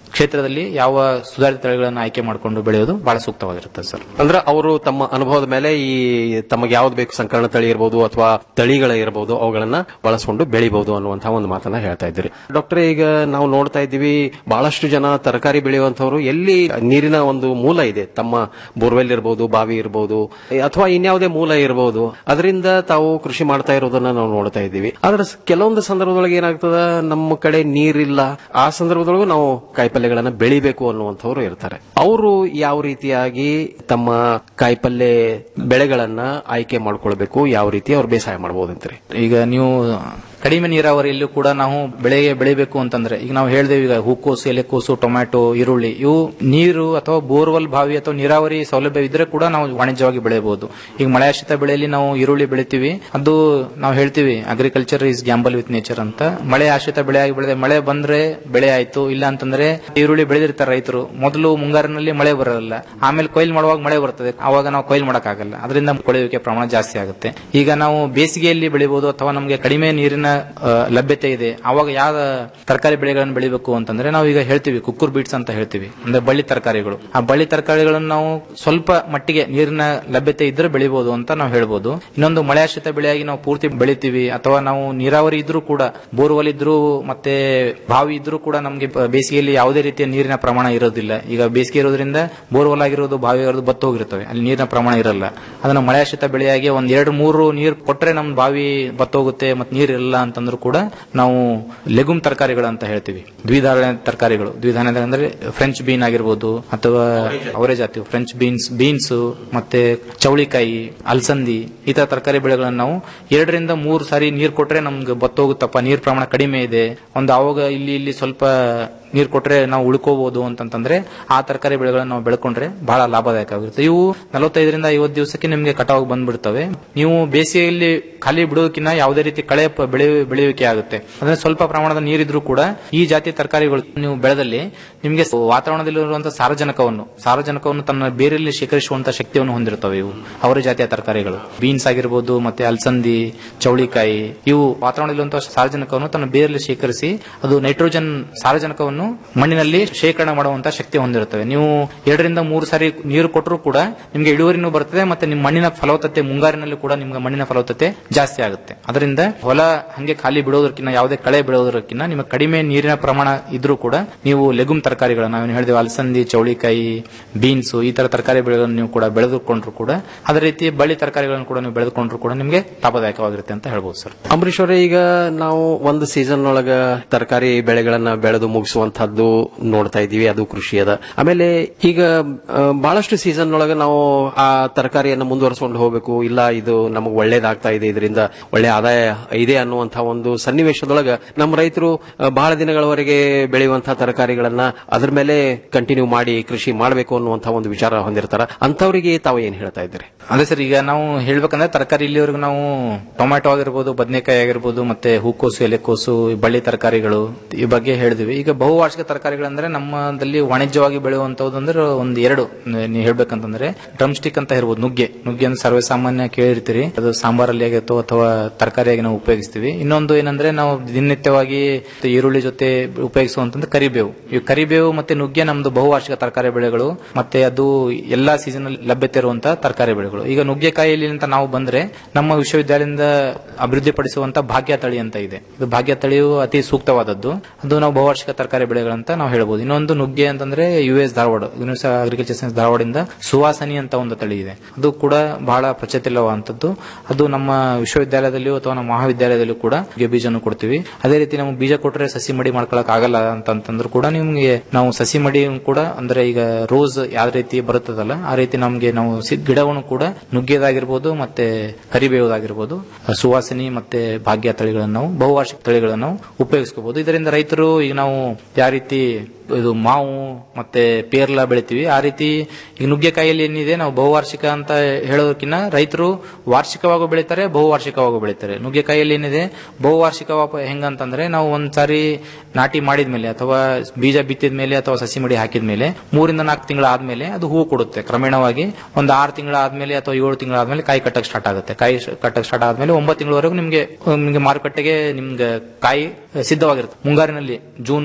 ಕ್ಷೇತ್ರದಲ್ಲಿ ಯಾವ ಸುಧಾರಿತ ತಳಿಗಳನ್ನು ಆಯ್ಕೆ ಮಾಡಿಕೊಂಡು ಬೆಳೆಯೋದು ಬಹಳ ಸೂಕ್ತವಾಗಿರುತ್ತೆ ಸರ್ ಅಂದ್ರೆ ಅವರು ತಮ್ಮ ಅನುಭವದ ಮೇಲೆ ಈ ತಮಗೆ ಯಾವ್ದು ಬೇಕು ಸಂಕರಣ ತಳಿ ಇರಬಹುದು ಅಥವಾ ತಳಿಗಳ ಇರಬಹುದು ಅವುಗಳನ್ನ ಬಳಸಿಕೊಂಡು ಬೆಳಿಬಹುದು ಅನ್ನುವಂತಹ ಒಂದು ಮಾತನ್ನ ಹೇಳ್ತಾ ಇದ್ದೀರಿ ಡಾಕ್ಟರ್ ಈಗ ನಾವು ನೋಡ್ತಾ ಇದ್ದೀವಿ ಬಹಳಷ್ಟು ಜನ ತರಕಾರಿ ಬೆಳೆಯುವಂತವರು ಎಲ್ಲಿ ನೀರಿನ ಒಂದು ಮೂಲ ಇದೆ ತಮ್ಮ ಬೋರ್ವೆಲ್ ಇರಬಹುದು ಬಾವಿ ಇರಬಹುದು ಅಥವಾ ಇನ್ಯಾವುದೇ ಮೂಲ ಇರಬಹುದು ಅದರಿಂದ ತಾವು ಕೃಷಿ ಮಾಡ್ತಾ ಇರೋದನ್ನ ನಾವು ನೋಡ್ತಾ ಇದ್ದೀವಿ ಆದ್ರೆ ಸ- ಕೆಲವೊಂದು ಸಂದರ್ಭದೊಳಗೆ ಏನಾಗ್ತದ ನಮ್ಮ ಕಡೆ ನೀರಿಲ್ಲ ಆ ಸಂದರ್ಭದೊಳಗೂ ನಾವು ಕಾಯಿಪಲ್ಯಗಳನ್ನ ಬೆಳಿಬೇಕು ಅನ್ನುವಂಥವ್ರು ಇರ್ತಾರೆ ಅವರು ಯಾವ ರೀತಿಯಾಗಿ ತಮ್ಮ ಕಾಯಿಪಲ್ಯ ಬೆಳೆಗಳನ್ನ ಆಯ್ಕೆ ಮಾಡ್ಕೊಳ್ಬೇಕು ಯಾವ ರೀತಿ ಅವ್ರು ಬೇಸಾಯ ಮಾಡಬಹುದಂತ್ರಿ ಈಗ ನೀವು ಕಡಿಮೆ ನೀರಾವರಿಯಲ್ಲೂ ಕೂಡ ನಾವು ಬೆಳೆಗೆ ಬೆಳಿಬೇಕು ಅಂತಂದ್ರೆ ಈಗ ನಾವು ಹೇಳ್ದೇವೆ ಈಗ ಹೂಕೋಸು ಎಲೆಕೋಸು ಟೊಮ್ಯಾಟೊ ಈರುಳ್ಳಿ ಇವು ನೀರು ಅಥವಾ ಬೋರ್ವೆಲ್ ಬಾವಿ ಅಥವಾ ನೀರಾವರಿ ಸೌಲಭ್ಯ ಇದ್ರೆ ಕೂಡ ನಾವು ವಾಣಿಜ್ಯವಾಗಿ ಬೆಳೆಯಬಹುದು ಈಗ ಮಳೆಯಾಶ್ರಿತ ಬೆಳೆಯಲ್ಲಿ ನಾವು ಈರುಳ್ಳಿ ಬೆಳಿತೀವಿ ಅದು ನಾವು ಹೇಳ್ತೀವಿ agriculture is gamble with nature ಅಂತ ಮಳೆ ಆಶ್ರಿತ ಬೆಳೆಯಾಗಿ ಬೆಳೆದ ಮಳೆ ಬಂದ್ರೆ ಬೆಳೆ ಆಯ್ತು ಇಲ್ಲ ಅಂತಂದ್ರೆ ಈರುಳ್ಳಿ ಬೆಳೆದಿರ್ತಾರೆ ರೈತರು ಮೊದಲು ಮುಂಗಾರಿನಲ್ಲಿ ಮಳೆ ಬರೋಲ್ಲ ಆಮೇಲೆ ಕೊಯ್ಲು ಮಾಡುವಾಗ ಮಳೆ ಬರ್ತದೆ ಅವಾಗ ನಾವು ಕೊಯ್ಲು ಮಾಡಕ್ಕಾಗಲ್ಲ ಅದರಿಂದ ಕೊಳೆಯುವಿಕೆ ಪ್ರಮಾಣ ಜಾಸ್ತಿ ಆಗುತ್ತೆ ಈಗ ನಾವು ಬೇಸಿಗೆಯಲ್ಲಿ ಬೆಳಿಬಹುದು ಅಥವಾ ನಮಗೆ ಕಡಿಮೆ ನೀರಿನ ಆ, ಲಭ್ಯತೆ ಇದೆ ಅವಾಗ ಯಾವ ತರಕಾರಿ ಬೆಳೆಗಳನ್ನು ಬೆಳಿಬೇಕು ಅಂತಂದ್ರೆ ನಾವು ಈಗ ಹೇಳ್ತೀವಿ ಕುಕ್ಕುರ್ ಬೀಟ್ಸ್ ಅಂತ ಹೇಳ್ತೀವಿ ಅಂದ್ರೆ ಬಳ್ಳಿ ತರಕಾರಿಗಳು ಆ ಬಳ್ಳಿ ತರಕಾರಿಗಳನ್ನು ನಾವು ಸ್ವಲ್ಪ ಮಟ್ಟಿಗೆ ನೀರಿನ ಲಭ್ಯತೆ ಇದ್ರೆ ಬೆಳಿಬಹುದು ಅಂತ ನಾವು ಹೇಳ್ಬೋದು ಇನ್ನೊಂದು ಮಳೆಯಾಶ್ರಿತ ಬೆಳೆಯಾಗಿ ನಾವು ಪೂರ್ತಿ ಬೆಳಿತೀವಿ ಅಥವಾ ನಾವು ನೀರಾವರಿ ಇದ್ರೂ ಕೂಡ ಬೋರ್ವೆಲ್ ಇದ್ರೂ ಮತ್ತೆ ಬಾವಿ ಇದ್ರೂ ಕೂಡ ನಮಗೆ ಪ- ಬೇಸಿಗೆಯಲ್ಲಿ ಯಾವುದೇ ರೀತಿಯ ನೀರಿನ ಪ್ರಮಾಣ ಇರೋದಿಲ್ಲ ಈಗ ಬೇಸಿಗೆ ಇರೋದ್ರಿಂದ ಬೋರ್ವೆಲ್ ಆಗಿರೋದು ಬಾವಿ ಆಗಿರೋದು ಬತ್ತು ಹೋಗಿರ್ತವೆ ಅಲ್ಲಿ ನೀರಿನ ಪ್ರಮಾಣ ಇರಲ್ಲ ಅದನ್ನ ಮಳೆಯಾಶ್ರಿತ ಬೆಳೆಯಾಗಿ ಒಂದ್ ಎರಡು ಮೂರು ನೀರು ಕೊಟ್ರೆ ನಮ್ ಬಾವಿ ಬತ್ತೋಗುತ್ತೆ ಮತ್ತೆ ನೀರ್ ಇರಲ್ಲ ಅಂತಂದ್ರೂ ಕೂಡ ನಾವು ಲೆಗುಮ್ ತರಕಾರಿಗಳು ಅಂತ ಹೇಳ್ತೀವಿ ದ್ವಿಧಾನ್ಯ ತರಕಾರಿಗಳು ದ್ವಿಧಾನ್ಯ ಅಂದ್ರೆ ಫ್ರೆಂಚ್ ಬೀನ್ ಆಗಿರ್ಬೋದು ಅಥವಾ ಅವರೇ ಜಾತಿ ಫ್ರೆಂಚ್ ಬೀನ್ಸ್ ಬೀನ್ಸ್ ಮತ್ತೆ ಚೌಳಿಕಾಯಿ ಅಲಸಂದಿ ಈ ತರ ತರಕಾರಿ ಬೆಳೆಗಳನ್ನು ನಾವು ಎರಡರಿಂದ ಮೂರು ಸಾರಿ ನೀರ್ ಕೊಟ್ರೆ ನಮ್ಗೆ ಬತ್ತೋಗುತ್ತಪ್ಪ ನೀರ್ ಪ್ರಮಾಣ ಕಡಿಮೆ ಇದೆ ಒಂದು ಅವಾಗ ಇಲ್ಲಿ ಇಲ್ಲಿ ಸ್ವಲ್ಪ ನೀರ್ ಕೊಟ್ರೆ ನಾವು ಉಳ್ಕೋಬಹುದು ಅಂತಂತಂದ್ರೆ ಆ ತರಕಾರಿ ಬೆಳೆಗಳನ್ನು ನಾವು ಬೆಳ್ಕೊಂಡ್ರೆ ಬಹಳ ಲಾಭದಾಯಕ ಆಗಿರುತ್ತೆ ಇವು ನಲವತ್ತೈದರಿಂದ ಐವತ್ತು ದಿವಸಕ್ಕೆ ನಿಮ್ಗೆ ಕಟಾವ್ ಬಂದ್ಬಿಡ್ತವೆ ನೀವು ಬೇಸಿಗೆಯಲ್ಲಿ ಖಾಲಿ ಬಿಡೋದಕ್ಕಿಂತ ಯಾವುದೇ ರೀತಿ ಕಳೆ ಪ- ಬೆಳೆ ಬೆಳೆಯುವಿಕೆ ಆಗುತ್ತೆ ಅಂದ್ರೆ ಸ್ವಲ್ಪ ಪ್ರಮಾಣದ ನೀರಿದ್ರೂ ಕೂಡ ಈ ಜಾತಿ ತರಕಾರಿಗಳು ನೀವು ಬೆಳೆದಲ್ಲಿ ನಿಮಗೆ ವಾತಾವರಣದಲ್ಲಿರುವಂತಹ ಸಾರಜನಕವನ್ನು ಸಾರಜನಕವನ್ನು ತನ್ನ ಬೇರೆಯಲ್ಲಿ ಶೇಖರಿಸುವಂತಹ ಶಕ್ತಿಯನ್ನು ಹೊಂದಿರುತ್ತವೆ ಇವು ಅವರ ಜಾತಿಯ ತರಕಾರಿಗಳು ಬೀನ್ಸ್ ಆಗಿರ್ಬೋದು ಮತ್ತೆ ಅಲಸಂದಿ ಚೌಳಿಕಾಯಿ ಇವು ವಾತಾವರಣದಲ್ಲಿರುವಂತಹ ಸಾರಜನಕವನ್ನು ತನ್ನ ಬೇರೆಯಲ್ಲಿ ಶೇಖರಿಸಿ ಅದು ನೈಟ್ರೋಜನ್ ಸಾರಜನಕವನ್ನು ಮಣ್ಣಿನಲ್ಲಿ ಶೇಖರಣೆ ಮಾಡುವಂತಹ ಶಕ್ತಿ ಹೊಂದಿರುತ್ತವೆ ನೀವು ಎರಡರಿಂದ ಮೂರು ಸಾರಿ ನೀರು ಕೊಟ್ಟರು ಕೂಡ ನಿಮ್ಗೆ ಇಳುವರಿನೂ ಬರ್ತದೆ ಮತ್ತೆ ನಿಮ್ಮ ಮಣ್ಣಿನ ಫಲವತ್ತತೆ ಮುಂಗಾರಿನಲ್ಲಿ ಕೂಡ ನಿಮ್ಗೆ ಮಣ್ಣಿನ ಫಲವತ್ತತೆ ಜಾಸ್ತಿ ಆಗುತ್ತೆ ಅದರಿಂದ ಹೊಲ ಹಂಗೆ ಖಾಲಿ ಬಿಡೋದಕ್ಕಿಂತ ಯಾವುದೇ ಕಳೆ ಬೆಳೆಯೋದಕ್ಕಿಂತ ನಿಮಗೆ ಕಡಿಮೆ ನೀರಿನ ಪ್ರಮಾಣ ಇದ್ರೂ ಕೂಡ ನೀವು ಲೆಗುಮ್ ತರಕಾರಿಗಳು ನಾವೇನು ಹೇಳಿದೆವು ಅಲಸಂದಿ ಚೌಳಿಕಾಯಿ ಬೀನ್ಸ್ ಈ ತರ ತರಕಾರಿ ಬೆಳೆಗಳನ್ನು ನೀವು ಕೂಡ ಬೆಳೆದುಕೊಂಡ್ರು ಕೂಡ ಅದೇ ರೀತಿ ಬಳ್ಳಿ ತರಕಾರಿಗಳನ್ನು ಕೂಡ ನೀವು ಬೆಳೆದುಕೊಂಡ್ರು ಕೂಡ ನಿಮಗೆ ಲಾಭದಾಯಕವಾಗಿರುತ್ತೆ ಅಂತ ಹೇಳ್ಬೋದು ಸರ್ ಅಂಬರೀಶ್ ಅವರೇ ಈಗ ನಾವು ಒಂದು ಸೀಸನ್ ಒಳಗ ತರಕಾರಿ ಬೆಳೆಗಳನ್ನ ಬೆಳೆದು ಮುಗಿಸುವಂತಹದ್ದು ನೋಡ್ತಾ ಇದ್ದೀವಿ ಅದು ಕೃಷಿ ಅದ ಆಮೇಲೆ ಈಗ ಆ, ಬಹಳಷ್ಟು ಸೀಸನ್ ಒಳಗ ನಾವು ಆ ತರಕಾರಿಯನ್ನು ಮುಂದುವರಿಸಿಕೊಂಡು ಹೋಗಬೇಕು ಇಲ್ಲ ಇದು ನಮಗೆ ಒಳ್ಳೇದಾಗ್ತಾ ಇದೆ ಇದರಿಂದ ಒಳ್ಳೆ ಆದಾಯ ಇದೆ ಅನ್ನುವಂತಹ ಒಂದು ಸನ್ನಿವೇಶದೊಳಗ ನಮ್ಮ ರೈತರು ಆ, ಬಹಳ ದಿನಗಳವರೆಗೆ ಬೆಳೆಯುವಂತಹ ತರಕಾರಿಗಳನ್ನ ಅದ್ರ ಮೇಲೆ ಕಂಟಿನ್ಯೂ ಮಾಡಿ ಕೃಷಿ ಮಾಡಬೇಕು ಅನ್ನುವಂತಹ ಒಂದು ವಿಚಾರ ಹೊಂದಿರ್ತಾರ ಅಂತವರಿಗೆ ತಾವು ಏನ್ ಹೇಳ್ತಾ ಇದ್ದೀರಿ ಅದೇ ಸರ್ ಈಗ ನಾವು ಹೇಳ್ಬೇಕಂದ್ರೆ ತರಕಾರಿ ಇಲ್ಲಿವರೆಗೂ ನಾವು ಟೊಮ್ಯಾಟೊ ಆಗಿರ್ಬೋದು ಬದನೆಕಾಯಿ ಆಗಿರ್ಬೋದು ಮತ್ತೆ ಹೂಕೋಸು ಎಲೆಕೋಸು ಈ ಬಳ್ಳಿ ತರಕಾರಿಗಳು ಈ ಬಗ್ಗೆ ಹೇಳಿದ್ವಿ ಈಗ ಬಹುವಾರ್ಷಿಕ ತರಕಾರಿಗಳಂದ್ರೆ ನಮ್ಮದಲ್ಲಿ ವಾಣಿಜ್ಯವಾಗಿ ಬೆಳೆಯುವಂತದ್ದು ಅಂದ್ರೆ ಒಂದು ಎರಡು ನೀವು ಹೇಳ್ಬೇಕಂತಂದ್ರೆ ಡ್ರಮ್ ಸ್ಟಿಕ್ ಅಂತ ಇರ್ಬೋದು ನುಗ್ಗೆ ನುಗ್ಗೆ ಅಂದ್ರೆ ಸರ್ವೇ ಸಾಮಾನ್ಯ ಕೇಳಿರ್ತೀರಿ ಅದು ಸಾಂಬಾರಲ್ಲಿ ಆಗಿತ್ತು ಅಥವಾ ತರಕಾರಿಯಾಗಿ ನಾವು ಉಪಯೋಗಿಸ್ತೀವಿ ಇನ್ನೊಂದು ಏನಂದ್ರೆ ನಾವು ದಿನನಿತ್ಯವಾಗಿ ಈರುಳ್ಳಿ ಜೊತೆ ಉಪಯೋಗಿಸುವಂತಂದ್ರೆ ಕರಿಬೇವು ಈ ಕರಿಬೇವು ಮತ್ತೆ ನುಗ್ಗೆ ನಮ್ದು ಬಹುವಾರ್ಷಿಕ ತರಕಾರಿ ಬೆಳೆಗಳು ಮತ್ತೆ ಅದು ಎಲ್ಲಾ ಸೀಸನ್ ಅಲ್ಲಿ ಲಭ್ಯತೆ ಇರುವಂತಹ ತರಕಾರಿ ಬೆಳೆಗಳು ಈಗ ನುಗ್ಗೆಕಾಯಿಲಿ ಅಂತ ನಾವು ಬಂದ್ರೆ ನಮ್ಮ ವಿಶ್ವವಿದ್ಯಾಲಯದಿಂದ ಅಭಿವೃದ್ಧಿಪಡಿಸುವಂತ ಭಾಗ್ಯ ತಳಿ ಅಂತ ಇದೆ ಇದು ಭಾಗ್ಯ ತಳಿಯು ಅತಿ ಸೂಕ್ತವಾದದ್ದು ಅದು ನಾವು ಬಹುವಾರ್ಷಿಕ ತರಕಾರಿ ಬೆಳೆಗಳಂತ ನಾವು ಹೇಳ್ಬೋದು ಇನ್ನೊಂದು ನುಗ್ಗೆ ಅಂತಂದ್ರೆ U S Dharwad university agriculture science ಧಾರವಾಡದಿಂದ ಸುವಾಸನಿ ಅಂತ ಒಂದು ತಳಿ ಇದೆ ಅದು ಕೂಡ ಬಹಳ ಪ್ರಚಲಿತವಾದಂತದ್ದು ಅದು ನಮ್ಮ ವಿಶ್ವವಿದ್ಯಾಲಯದಲ್ಲಿಯೂ ಅಥವಾ ನಮ್ಮ ಮಹಾವಿದ್ಯಾಲಯದಲ್ಲೂ ಕೂಡ ನುಗ್ಗೆ ಬೀಜವನ್ನು ಕೊಡ್ತೀವಿ ಅದೇ ರೀತಿ ನಮಗೆ ಬೀಜ ಕೊಟ್ರೆ ಸಸಿ ಮಡಿ ಮಾಡ್ಕೊಳಕ್ ಆಗಲ್ಲ ಅಂತಂತಂದ್ರೂ ಕೂಡ ನಿಮ್ಗೆ ನಾವು ಸಸಿ ಮಡಿ ಕೂಡ ಅಂದ್ರೆ ಈಗ ರೋಸ್ ಯಾವ ರೀತಿ ಬರುತ್ತದಲ್ಲ ಆ ರೀತಿ ನಮ್ಗೆ ನಾವು ಸಿ- ಗಿಡವನ್ನು ಕೂಡ ನುಗ್ಗೆದಾಗಿರ್ಬೋದು ಮತ್ತೆ ಕರಿಬೇವುದಾಗಿರ್ಬೋದು ಸುವಾಸಿನಿ ಮತ್ತೆ ಭಾಗ್ಯ ತಳಿಗಳನ್ನು ನಾವು ಬಹುವಾರ್ಷಿಕ ತಳಿಗಳನ್ನು ನಾವು ಉಪಯೋಗಿಸ್ಕೋಬಹುದು ಇದರಿಂದ ರೈತರು ಈಗ ನಾವು ಯಾವ ರೀತಿ ಇದು ಮಾವು ಮತ್ತೆ ಪೇರ್ಲ ಬೆಳಿತೀವಿ ಆ ರೀತಿ ಈಗ ನುಗ್ಗೆಕಾಯಿಯಲ್ಲಿ ಏನಿದೆ ನಾವು ಬಹುವಾರ್ಷಿಕ ಅಂತ ಹೇಳೋದಕ್ಕಿಂತ ರೈತರು ವಾರ್ಷಿಕವಾಗೂ ಬೆಳಿತಾರೆ ಬಹುವಾರ್ಷಿಕವಾಗೂ ಬೆಳಿತಾರೆ ನುಗ್ಗೆಕಾಯಿಯಲ್ಲಿ ಏನಿದೆ ಬಹುವಾರ್ಷಿಕ ಹೆಂಗಂತಂದ್ರೆ ನಾವು ಒಂದ್ಸಾರಿ ನಾಟಿ ಮಾಡಿದ್ಮೇಲೆ ಅಥವಾ ಬೀಜ ಬಿತ್ತಿದ ಮೇಲೆ ಅಥವಾ ಸಸಿ ಮಡಿ ಹಾಕಿದ ಮೇಲೆ ಮೂರಿಂದ ನಾಲ್ಕು ತಿಂಗಳ ಆದ್ಮೇಲೆ ಅದು ಹೂ ಕೊಡುತ್ತೆ ಕ್ರಮೇಣವಾಗಿ ಒಂದು ಆರು ತಿಂಗಳ ಆದ್ಮೇಲೆ ಅಥವಾ ಏಳು ತಿಂಗಳ ಆದ್ಮೇಲೆ ಕಾಯಿ ಕಟ್ಟಕ್ ಸ್ಟಾರ್ಟ್ ಆಗುತ್ತೆ ಕಾಯಿ ಶ- ಕಟ್ಟಕ್ ಸ್ಟಾರ್ಟ್ ಆದ್ಮೇಲೆ ಒಂಬತ್ತು ತಿಂಗಳವರೆಗೂ ನಿಮ್ಗೆ ನಿಮ್ಗೆ ಮಾರುಕಟ್ಟೆಗೆ ನಿಮ್ಗೆ ಕಾಯಿ ಸಿದ್ಧವಾಗಿರುತ್ತೆ ಮುಂಗಾರಿನಲ್ಲಿ ಜೂನ್ ಜುಲೈ